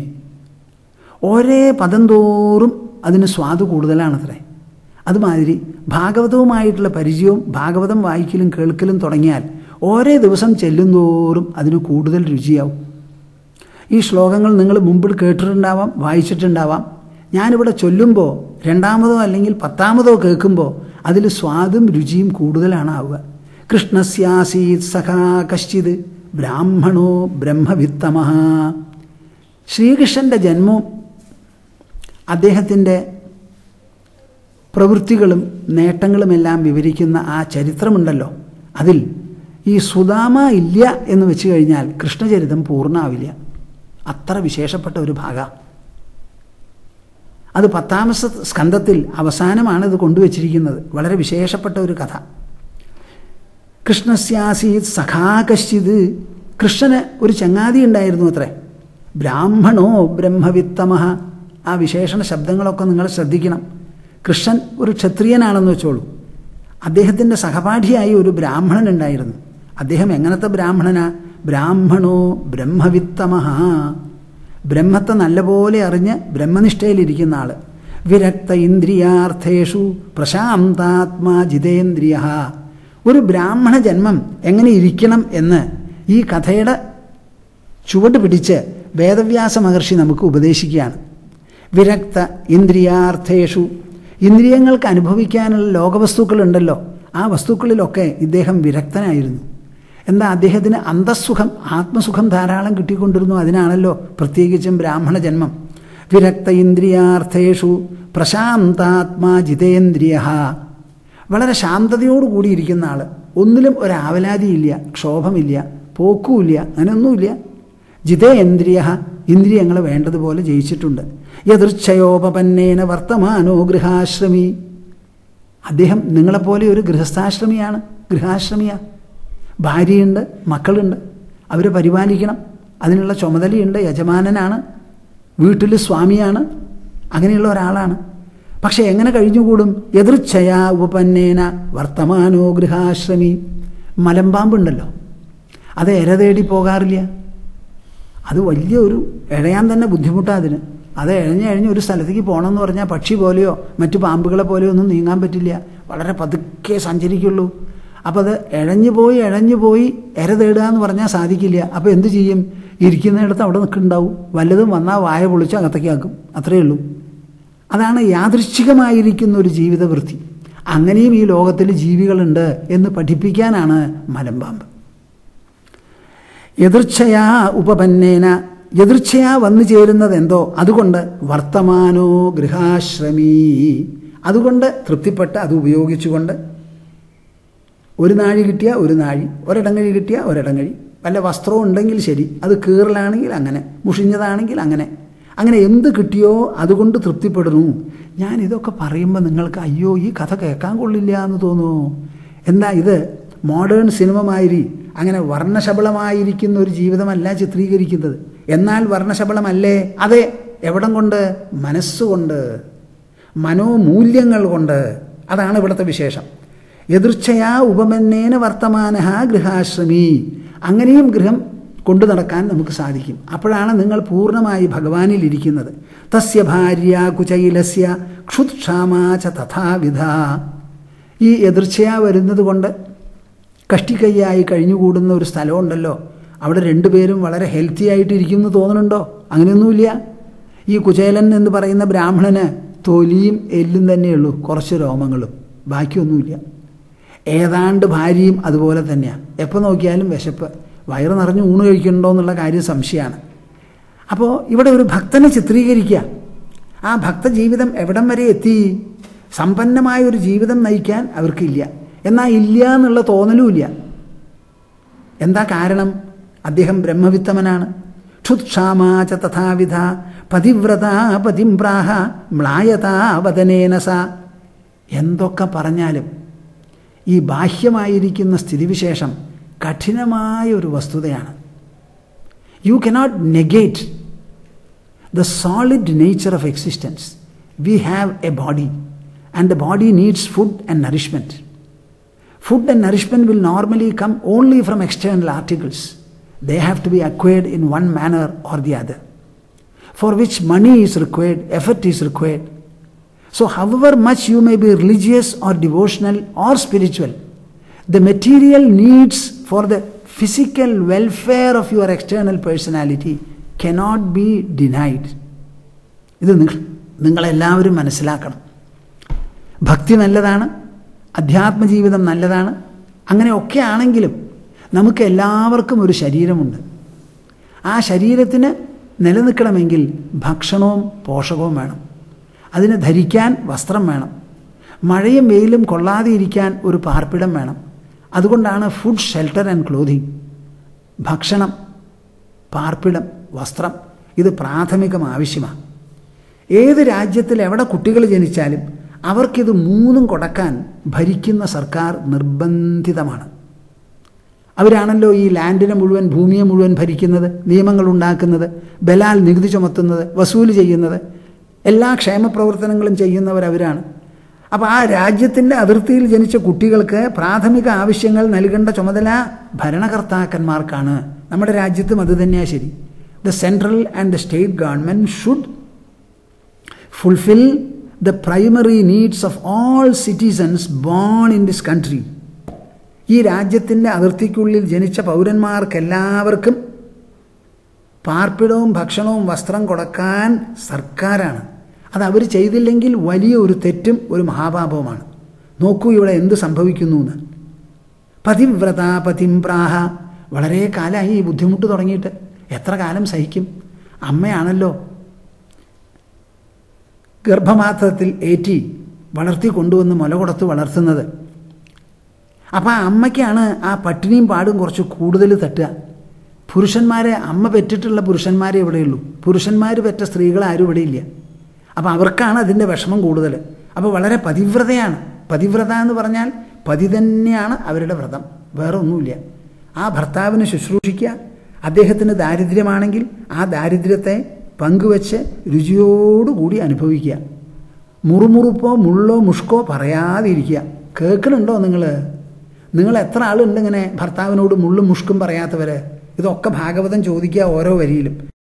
ഓരേ പദം തോറും അതിന് സ്വാദു കൂടുതലാണത്രേ അതുമാതിരി ഭാഗവതവുമായിട്ടുള്ള പരിചയവും ഭാഗവതം വായിക്കലും കേൾക്കലും തുടങ്ങിയാൽ ഓരോ ദിവസം ചെല്ലുന്തോറും അതിന് കൂടുതൽ രുചിയാവും ഈ ശ്ലോകങ്ങൾ നിങ്ങൾ മുമ്പിൽ കേട്ടിട്ടുണ്ടാവാം വായിച്ചിട്ടുണ്ടാവാം ഞാനിവിടെ ചൊല്ലുമ്പോൾ രണ്ടാമതോ അല്ലെങ്കിൽ പത്താമതോ കേൾക്കുമ്പോൾ അതിൽ സ്വാദും രുചിയും കൂടുതലാണ് ആവുക കൃഷ്ണസ്യാസീത് സഖാ കശ്ചിത് ബ്രാഹ്മണോ ബ്രഹ്മവിത്തമ ശ്രീകൃഷ്ണൻ്റെ ജന്മവും അദ്ദേഹത്തിൻ്റെ പ്രവൃത്തികളും നേട്ടങ്ങളുമെല്ലാം വിവരിക്കുന്ന ആ ചരിത്രമുണ്ടല്ലോ അതിൽ ഈ സുദാമ ഇല്ല എന്ന് വെച്ച് കഴിഞ്ഞാൽ കൃഷ്ണചരിതം പൂർണ്ണമാവില്ല അത്ര വിശേഷപ്പെട്ട ഒരു ഭാഗ അത് പത്താമത്തെ സ്കന്ധത്തിൽ അവസാനമാണ് ഇത് കൊണ്ടുവച്ചിരിക്കുന്നത് വളരെ വിശേഷപ്പെട്ട ഒരു കഥ കൃഷ്ണസ്യാസീത് സഖാകശ്ചിത് കൃഷ്ണന് ഒരു ചങ്ങാതി ഉണ്ടായിരുന്നു അത്രേ ബ്രാഹ്മണോ ബ്രഹ്മവിത്തമഹ ആ വിശേഷണ ശബ്ദങ്ങളൊക്കെ നിങ്ങൾ ശ്രദ്ധിക്കണം കൃഷ്ണൻ ഒരു ക്ഷത്രിയനാണെന്ന് വെച്ചോളൂ അദ്ദേഹത്തിൻ്റെ സഹപാഠിയായി ഒരു ബ്രാഹ്മണൻ ഉണ്ടായിരുന്നു അദ്ദേഹം എങ്ങനത്തെ ബ്രാഹ്മണനാ ബ്രാഹ്മണോ ബ്രഹ്മവിത്തമഹ ബ്രഹ്മത്തെ നല്ലപോലെ അറിഞ്ഞ് ബ്രഹ്മനിഷ്ഠയിലിരിക്കുന്ന ആള് വിരക്ത ഇന്ദ്രിയാർത്ഥേഷു പ്രശാന്താത്മാ ജിതേന്ദ്രിയ ഒരു ബ്രാഹ്മണ ജന്മം എങ്ങനെ ഇരിക്കണം എന്ന് ഈ കഥയുടെ ചുവട് പിടിച്ച് വേദവ്യാസ മഹർഷി നമുക്ക് ഉപദേശിക്കുകയാണ് വിരക്ത ഇന്ദ്രിയാർത്ഥേഷു ഇന്ദ്രിയങ്ങൾക്ക് അനുഭവിക്കാനുള്ള ലോകവസ്തുക്കളുണ്ടല്ലോ ആ വസ്തുക്കളിലൊക്കെ ഇദ്ദേഹം വിരക്തനായിരുന്നു എന്താ അദ്ദേഹത്തിന് അന്തസ്സുഖം ആത്മസുഖം ധാരാളം കിട്ടിക്കൊണ്ടിരുന്നു അതിനാണല്ലോ പ്രത്യേകിച്ചും ബ്രാഹ്മണ ജന്മം വിരക്ത ഇന്ദ്രിയാർത്ഥേഷു പ്രശാന്താത്മാ ജിതേന്ദ്രിയ വളരെ ശാന്തതയോടുകൂടിയിരിക്കുന്ന ആൾ ഒന്നിലും ഒരാവലാതിയില്ല ക്ഷോഭമില്ല പോക്കുമില്ല അങ്ങനെയൊന്നുമില്ല ജിതേന്ദ്രിയ ഇന്ദ്രിയങ്ങൾ വേണ്ടതുപോലെ ജയിച്ചിട്ടുണ്ട് യദൃച്ഛയോപപന്നേന വർത്തമാനോ ഗൃഹാശ്രമി അദ്ദേഹം നിങ്ങളെപ്പോലെ ഒരു ഗൃഹസ്ഥാശ്രമിയാണ് ഗൃഹാശ്രമിയാ ഭാര്യയുണ്ട് മക്കളുണ്ട് അവരെ പരിപാലിക്കണം അതിനുള്ള ചുമതലയുണ്ട് യജമാനനാണ് വീട്ടിൽ സ്വാമിയാണ് അങ്ങനെയുള്ള ഒരാളാണ് പക്ഷെ എങ്ങനെ കഴിഞ്ഞുകൂടും എതിർച്ഛയാ ഉപപന്നേന വർത്തമാനോ ഗൃഹാശ്രമി മലമ്പാമ്പുണ്ടല്ലോ അത് എര തേടി പോകാറില്ല അത് വലിയൊരു ഇഴയാൻ തന്നെ ബുദ്ധിമുട്ടാണ് അതിന് അത് ഇഴഞ്ഞ് ഇഴഞ്ഞ് ഒരു സ്ഥലത്തേക്ക് പോകണമെന്ന് പറഞ്ഞാൽ പക്ഷി പോലെയോ മറ്റു പാമ്പുകളെ പോലെയോ ഒന്നും നീങ്ങാൻ പറ്റില്ല വളരെ പതുക്കെ സഞ്ചരിക്കുള്ളൂ അപ്പോൾ അത് ഇഴഞ്ഞു പോയി ഇഴഞ്ഞു പോയി എര തേടുക എന്ന് പറഞ്ഞാൽ സാധിക്കില്ല അപ്പോൾ എന്ത് ചെയ്യും ഇരിക്കുന്നിടത്ത് അവിടെ നിൽക്കുന്നുണ്ടാവും വല്ലതും വന്നാൽ വായ പൊളിച്ച് അകത്തേക്കാക്കും അത്രയേ ഉള്ളൂ അതാണ് യാദൃശ്ചികമായിരിക്കുന്ന ഒരു ജീവിതവൃത്തി അങ്ങനെയും ഈ ലോകത്തിൽ ജീവികളുണ്ട് എന്ന് പഠിപ്പിക്കാനാണ് മലമ്പാമ്പ് എതിർച്ഛയാ ഉപപന്നേന എതിർച്ഛയാ വന്നു ചേരുന്നത് എന്തോ അതുകൊണ്ട് വർത്തമാനോ ഗൃഹാശ്രമീ അതുകൊണ്ട് തൃപ്തിപ്പെട്ട് അത് ഉപയോഗിച്ചുകൊണ്ട് ഒരു നാഴി കിട്ടിയ ഒരു നാഴി ഒരിടങ്ങഴി കിട്ടിയ ഒരിടങ്ങഴി വല്ല വസ്ത്രവും ഉണ്ടെങ്കിൽ ശരി അത് കീറലാണെങ്കിൽ അങ്ങനെ മുഷിഞ്ഞതാണെങ്കിൽ അങ്ങനെ അങ്ങനെ എന്ത് കിട്ടിയോ അതുകൊണ്ട് തൃപ്തിപ്പെടുന്നു ഞാൻ ഇതൊക്കെ പറയുമ്പോൾ നിങ്ങൾക്ക് അയ്യോ ഈ കഥ കേൾക്കാൻ കൊള്ളില്ല എന്ന് തോന്നുന്നു എന്താ ഇത് മോഡേൺ സിനിമ മാതിരി അങ്ങനെ വർണ്ണശബളമായിരിക്കുന്ന ഒരു ജീവിതമല്ല ചിത്രീകരിക്കുന്നത് എന്നാൽ വർണ്ണശബളമല്ലേ അതെ എവിടം കൊണ്ട് മനസ്സുകൊണ്ട് മനോമൂല്യങ്ങൾ കൊണ്ട് അതാണ് ഇവിടുത്തെ വിശേഷം എതിർച്ചയാ ഉപമന്നേന വർത്തമാന ഗൃഹാശ്രമി അങ്ങനെയും ഗൃഹം കൊണ്ടു നടക്കാൻ നമുക്ക് സാധിക്കും അപ്പോഴാണ് നിങ്ങൾ പൂർണ്ണമായി ഭഗവാനിൽ ഇരിക്കുന്നത് തസ്യ ഭാര്യ കുചൈലസ്യ ക്ഷുത്ക്ഷാമാച തഥാവിധ ഈ എതിർച്ചയാ വരുന്നത് കൊണ്ട് കഷ്ടിക്കൈയായി കഴിഞ്ഞുകൂടുന്ന ഒരു സ്ഥലമുണ്ടല്ലോ അവിടെ രണ്ടുപേരും വളരെ ഹെൽത്തി ആയിട്ട് ഇരിക്കുന്നു തോന്നുന്നുണ്ടോ അങ്ങനെയൊന്നുമില്ല ഈ കുചേലൻ എന്ന് പറയുന്ന ബ്രാഹ്മണന് തൊലിയും എല്ലും തന്നെയുള്ളൂ കുറച്ച് രോമങ്ങളും ബാക്കിയൊന്നുമില്ല ഏതാണ്ട് ഭാര്യയും അതുപോലെ തന്നെയാണ് എപ്പോൾ നോക്കിയാലും വിശപ്പ് വയറ് നിറഞ്ഞ് ഊണ് കഴിക്കണ്ടോ എന്നുള്ള കാര്യം സംശയമാണ് അപ്പോൾ ഇവിടെ ഒരു ഭക്തനെ ചിത്രീകരിക്കുക ആ ഭക്തജീവിതം എവിടം വരെ എത്തി സമ്പന്നമായ ഒരു ജീവിതം നയിക്കാൻ അവർക്കില്ല എന്നാൽ ഇല്ല എന്നുള്ള തോന്നലുമില്ല എന്താ കാരണം അദ്ദേഹം ബ്രഹ്മവിത്തമനാണ് ക്ഷുത്ക്ഷാമാച തഥാവിധ പതിവ്രത പതിംപ്രാഹ മ്ലായതാ വദനേന സ എന്തൊക്കെ പറഞ്ഞാലും ഈ ബാഹ്യമായിരിക്കുന്ന സ്ഥിതിവിശേഷം കഠിനമായ ഒരു വസ്തുതയാണ് you cannot negate the solid nature of existence we have a body and the body needs food and nourishment Food and nourishment will normally come only from external articles. They have to be acquired in one manner or the other, for which money is required, effort is required. So, however much you may be religious or devotional or spiritual, the material needs for the physical welfare of your external personality cannot be denied. ഇത് നിങ്ങളെല്ലാവരും മനസ്സിലാക്കണം ഭക്തി നല്ലതാണ് അധ്യാത്മജീവിതം നല്ലതാണ് അങ്ങനെയൊക്കെ ആണെങ്കിലും നമുക്ക് എല്ലാവർക്കും ഒരു ശരീരമുണ്ട് ആ ശരീരത്തിന് നിലനിൽക്കണമെങ്കിൽ ഭക്ഷണവും പോഷകവും വേണം അതിന് ധരിക്കാൻ വസ്ത്രം വേണം മഴയും വെയിലും കൊള്ളാതെ ഇരിക്കാൻ ഒരു പാർപ്പിടം വേണം അതുകൊണ്ടാണ് ഫുഡ് ഷെൽട്ടർ ആൻഡ് ക്ലോതിങ് ഭക്ഷണം പാർപ്പിടം വസ്ത്രം ഇത് പ്രാഥമികം ആവശ്യമാണ് ഏത് രാജ്യത്തിൽ എവിടെ കുട്ടികൾ ജനിച്ചാലും അവർക്കിത് മൂന്നും കൊടുക്കാൻ ഭരിക്കുന്ന സർക്കാർ നിർബന്ധിതമാണ് അവരാണല്ലോ ഈ ലാൻഡിനെ മുഴുവൻ ഭൂമിയെ മുഴുവൻ ഭരിക്കുന്നത് നിയമങ്ങൾ ഉണ്ടാക്കുന്നത് ബലാൽ നികുതി ചുമത്തുന്നത് വസൂല് ചെയ്യുന്നത് എല്ലാ ക്ഷേമപ്രവർത്തനങ്ങളും ചെയ്യുന്നവർ അവരാണ് അപ്പോൾ ആ രാജ്യത്തിൻ്റെ അതിർത്തിയിൽ ജനിച്ച കുട്ടികൾക്ക് പ്രാഥമിക ആവശ്യങ്ങൾ നൽകേണ്ട ചുമതല ഭരണകർത്താക്കന്മാർക്കാണ് നമ്മുടെ രാജ്യത്തും അത് തന്നെയാണ് ശരി the central and the state government should fulfil the primary needs of all citizens born in this country ഈ രാജ്യത്തിൻ്റെ അതിർത്തിക്കുള്ളിൽ ജനിച്ച പൗരന്മാർക്കെല്ലാവർക്കും പാർപ്പിടവും ഭക്ഷണവും വസ്ത്രം കൊടുക്കാൻ സർക്കാരാണ് അത് അവർ ചെയ്തില്ലെങ്കിൽ വലിയ ഒരു തെറ്റും ഒരു മഹാപാപവുമാണ് നോക്കൂ ഇവിടെ എന്ത് സംഭവിക്കുന്നു എന്ന് പതിവ്രത പതിംപ്രാഹ വളരെ കാലമായി ഈ ബുദ്ധിമുട്ട് തുടങ്ങിയിട്ട് എത്ര കാലം സഹിക്കും അമ്മയാണല്ലോ ഗർഭമാത്രത്തിൽ ഏറ്റി വളർത്തി കൊണ്ടുവന്ന് മുല കൊടുത്ത് വളർത്തുന്നത് അപ്പോൾ ആ അമ്മയ്ക്കാണ് ആ പട്ടിണിയും പാടും കുറച്ച് കൂടുതൽ തട്ടുക പുരുഷന്മാരെ അമ്മ പെറ്റിട്ടുള്ള പുരുഷന്മാരെ ഇവിടെയുള്ളൂ പുരുഷന്മാർ പെറ്റ സ്ത്രീകൾ ആരും ഇവിടെ ഇല്ല അപ്പോൾ അവർക്കാണ് അതിൻ്റെ വിഷമം കൂടുതൽ അപ്പോൾ വളരെ പതിവ്രതയാണ് പതിവ്രത എന്ന് പറഞ്ഞാൽ പതി തന്നെയാണ് അവരുടെ വ്രതം വേറെ ഒന്നുമില്ല ആ ഭർത്താവിനെ ശുശ്രൂഷിക്കുക അദ്ദേഹത്തിന് ദാരിദ്ര്യമാണെങ്കിൽ ആ ദാരിദ്ര്യത്തെ പങ്കുവെച്ച് രുചിയോടുകൂടി അനുഭവിക്കുക മുറുമുറുപ്പോ മുള്ളോ മുഷ്കോ പറയാതിരിക്കുക കേൾക്കണുണ്ടോ നിങ്ങൾ നിങ്ങൾ എത്ര ആളുണ്ട് ഇങ്ങനെ ഭർത്താവിനോട് മുള്ളും മുഷ്കും പറയാത്തവർ ഇതൊക്കെ ഭാഗവതം ചോദിക്കുക ഓരോ വരിയിലും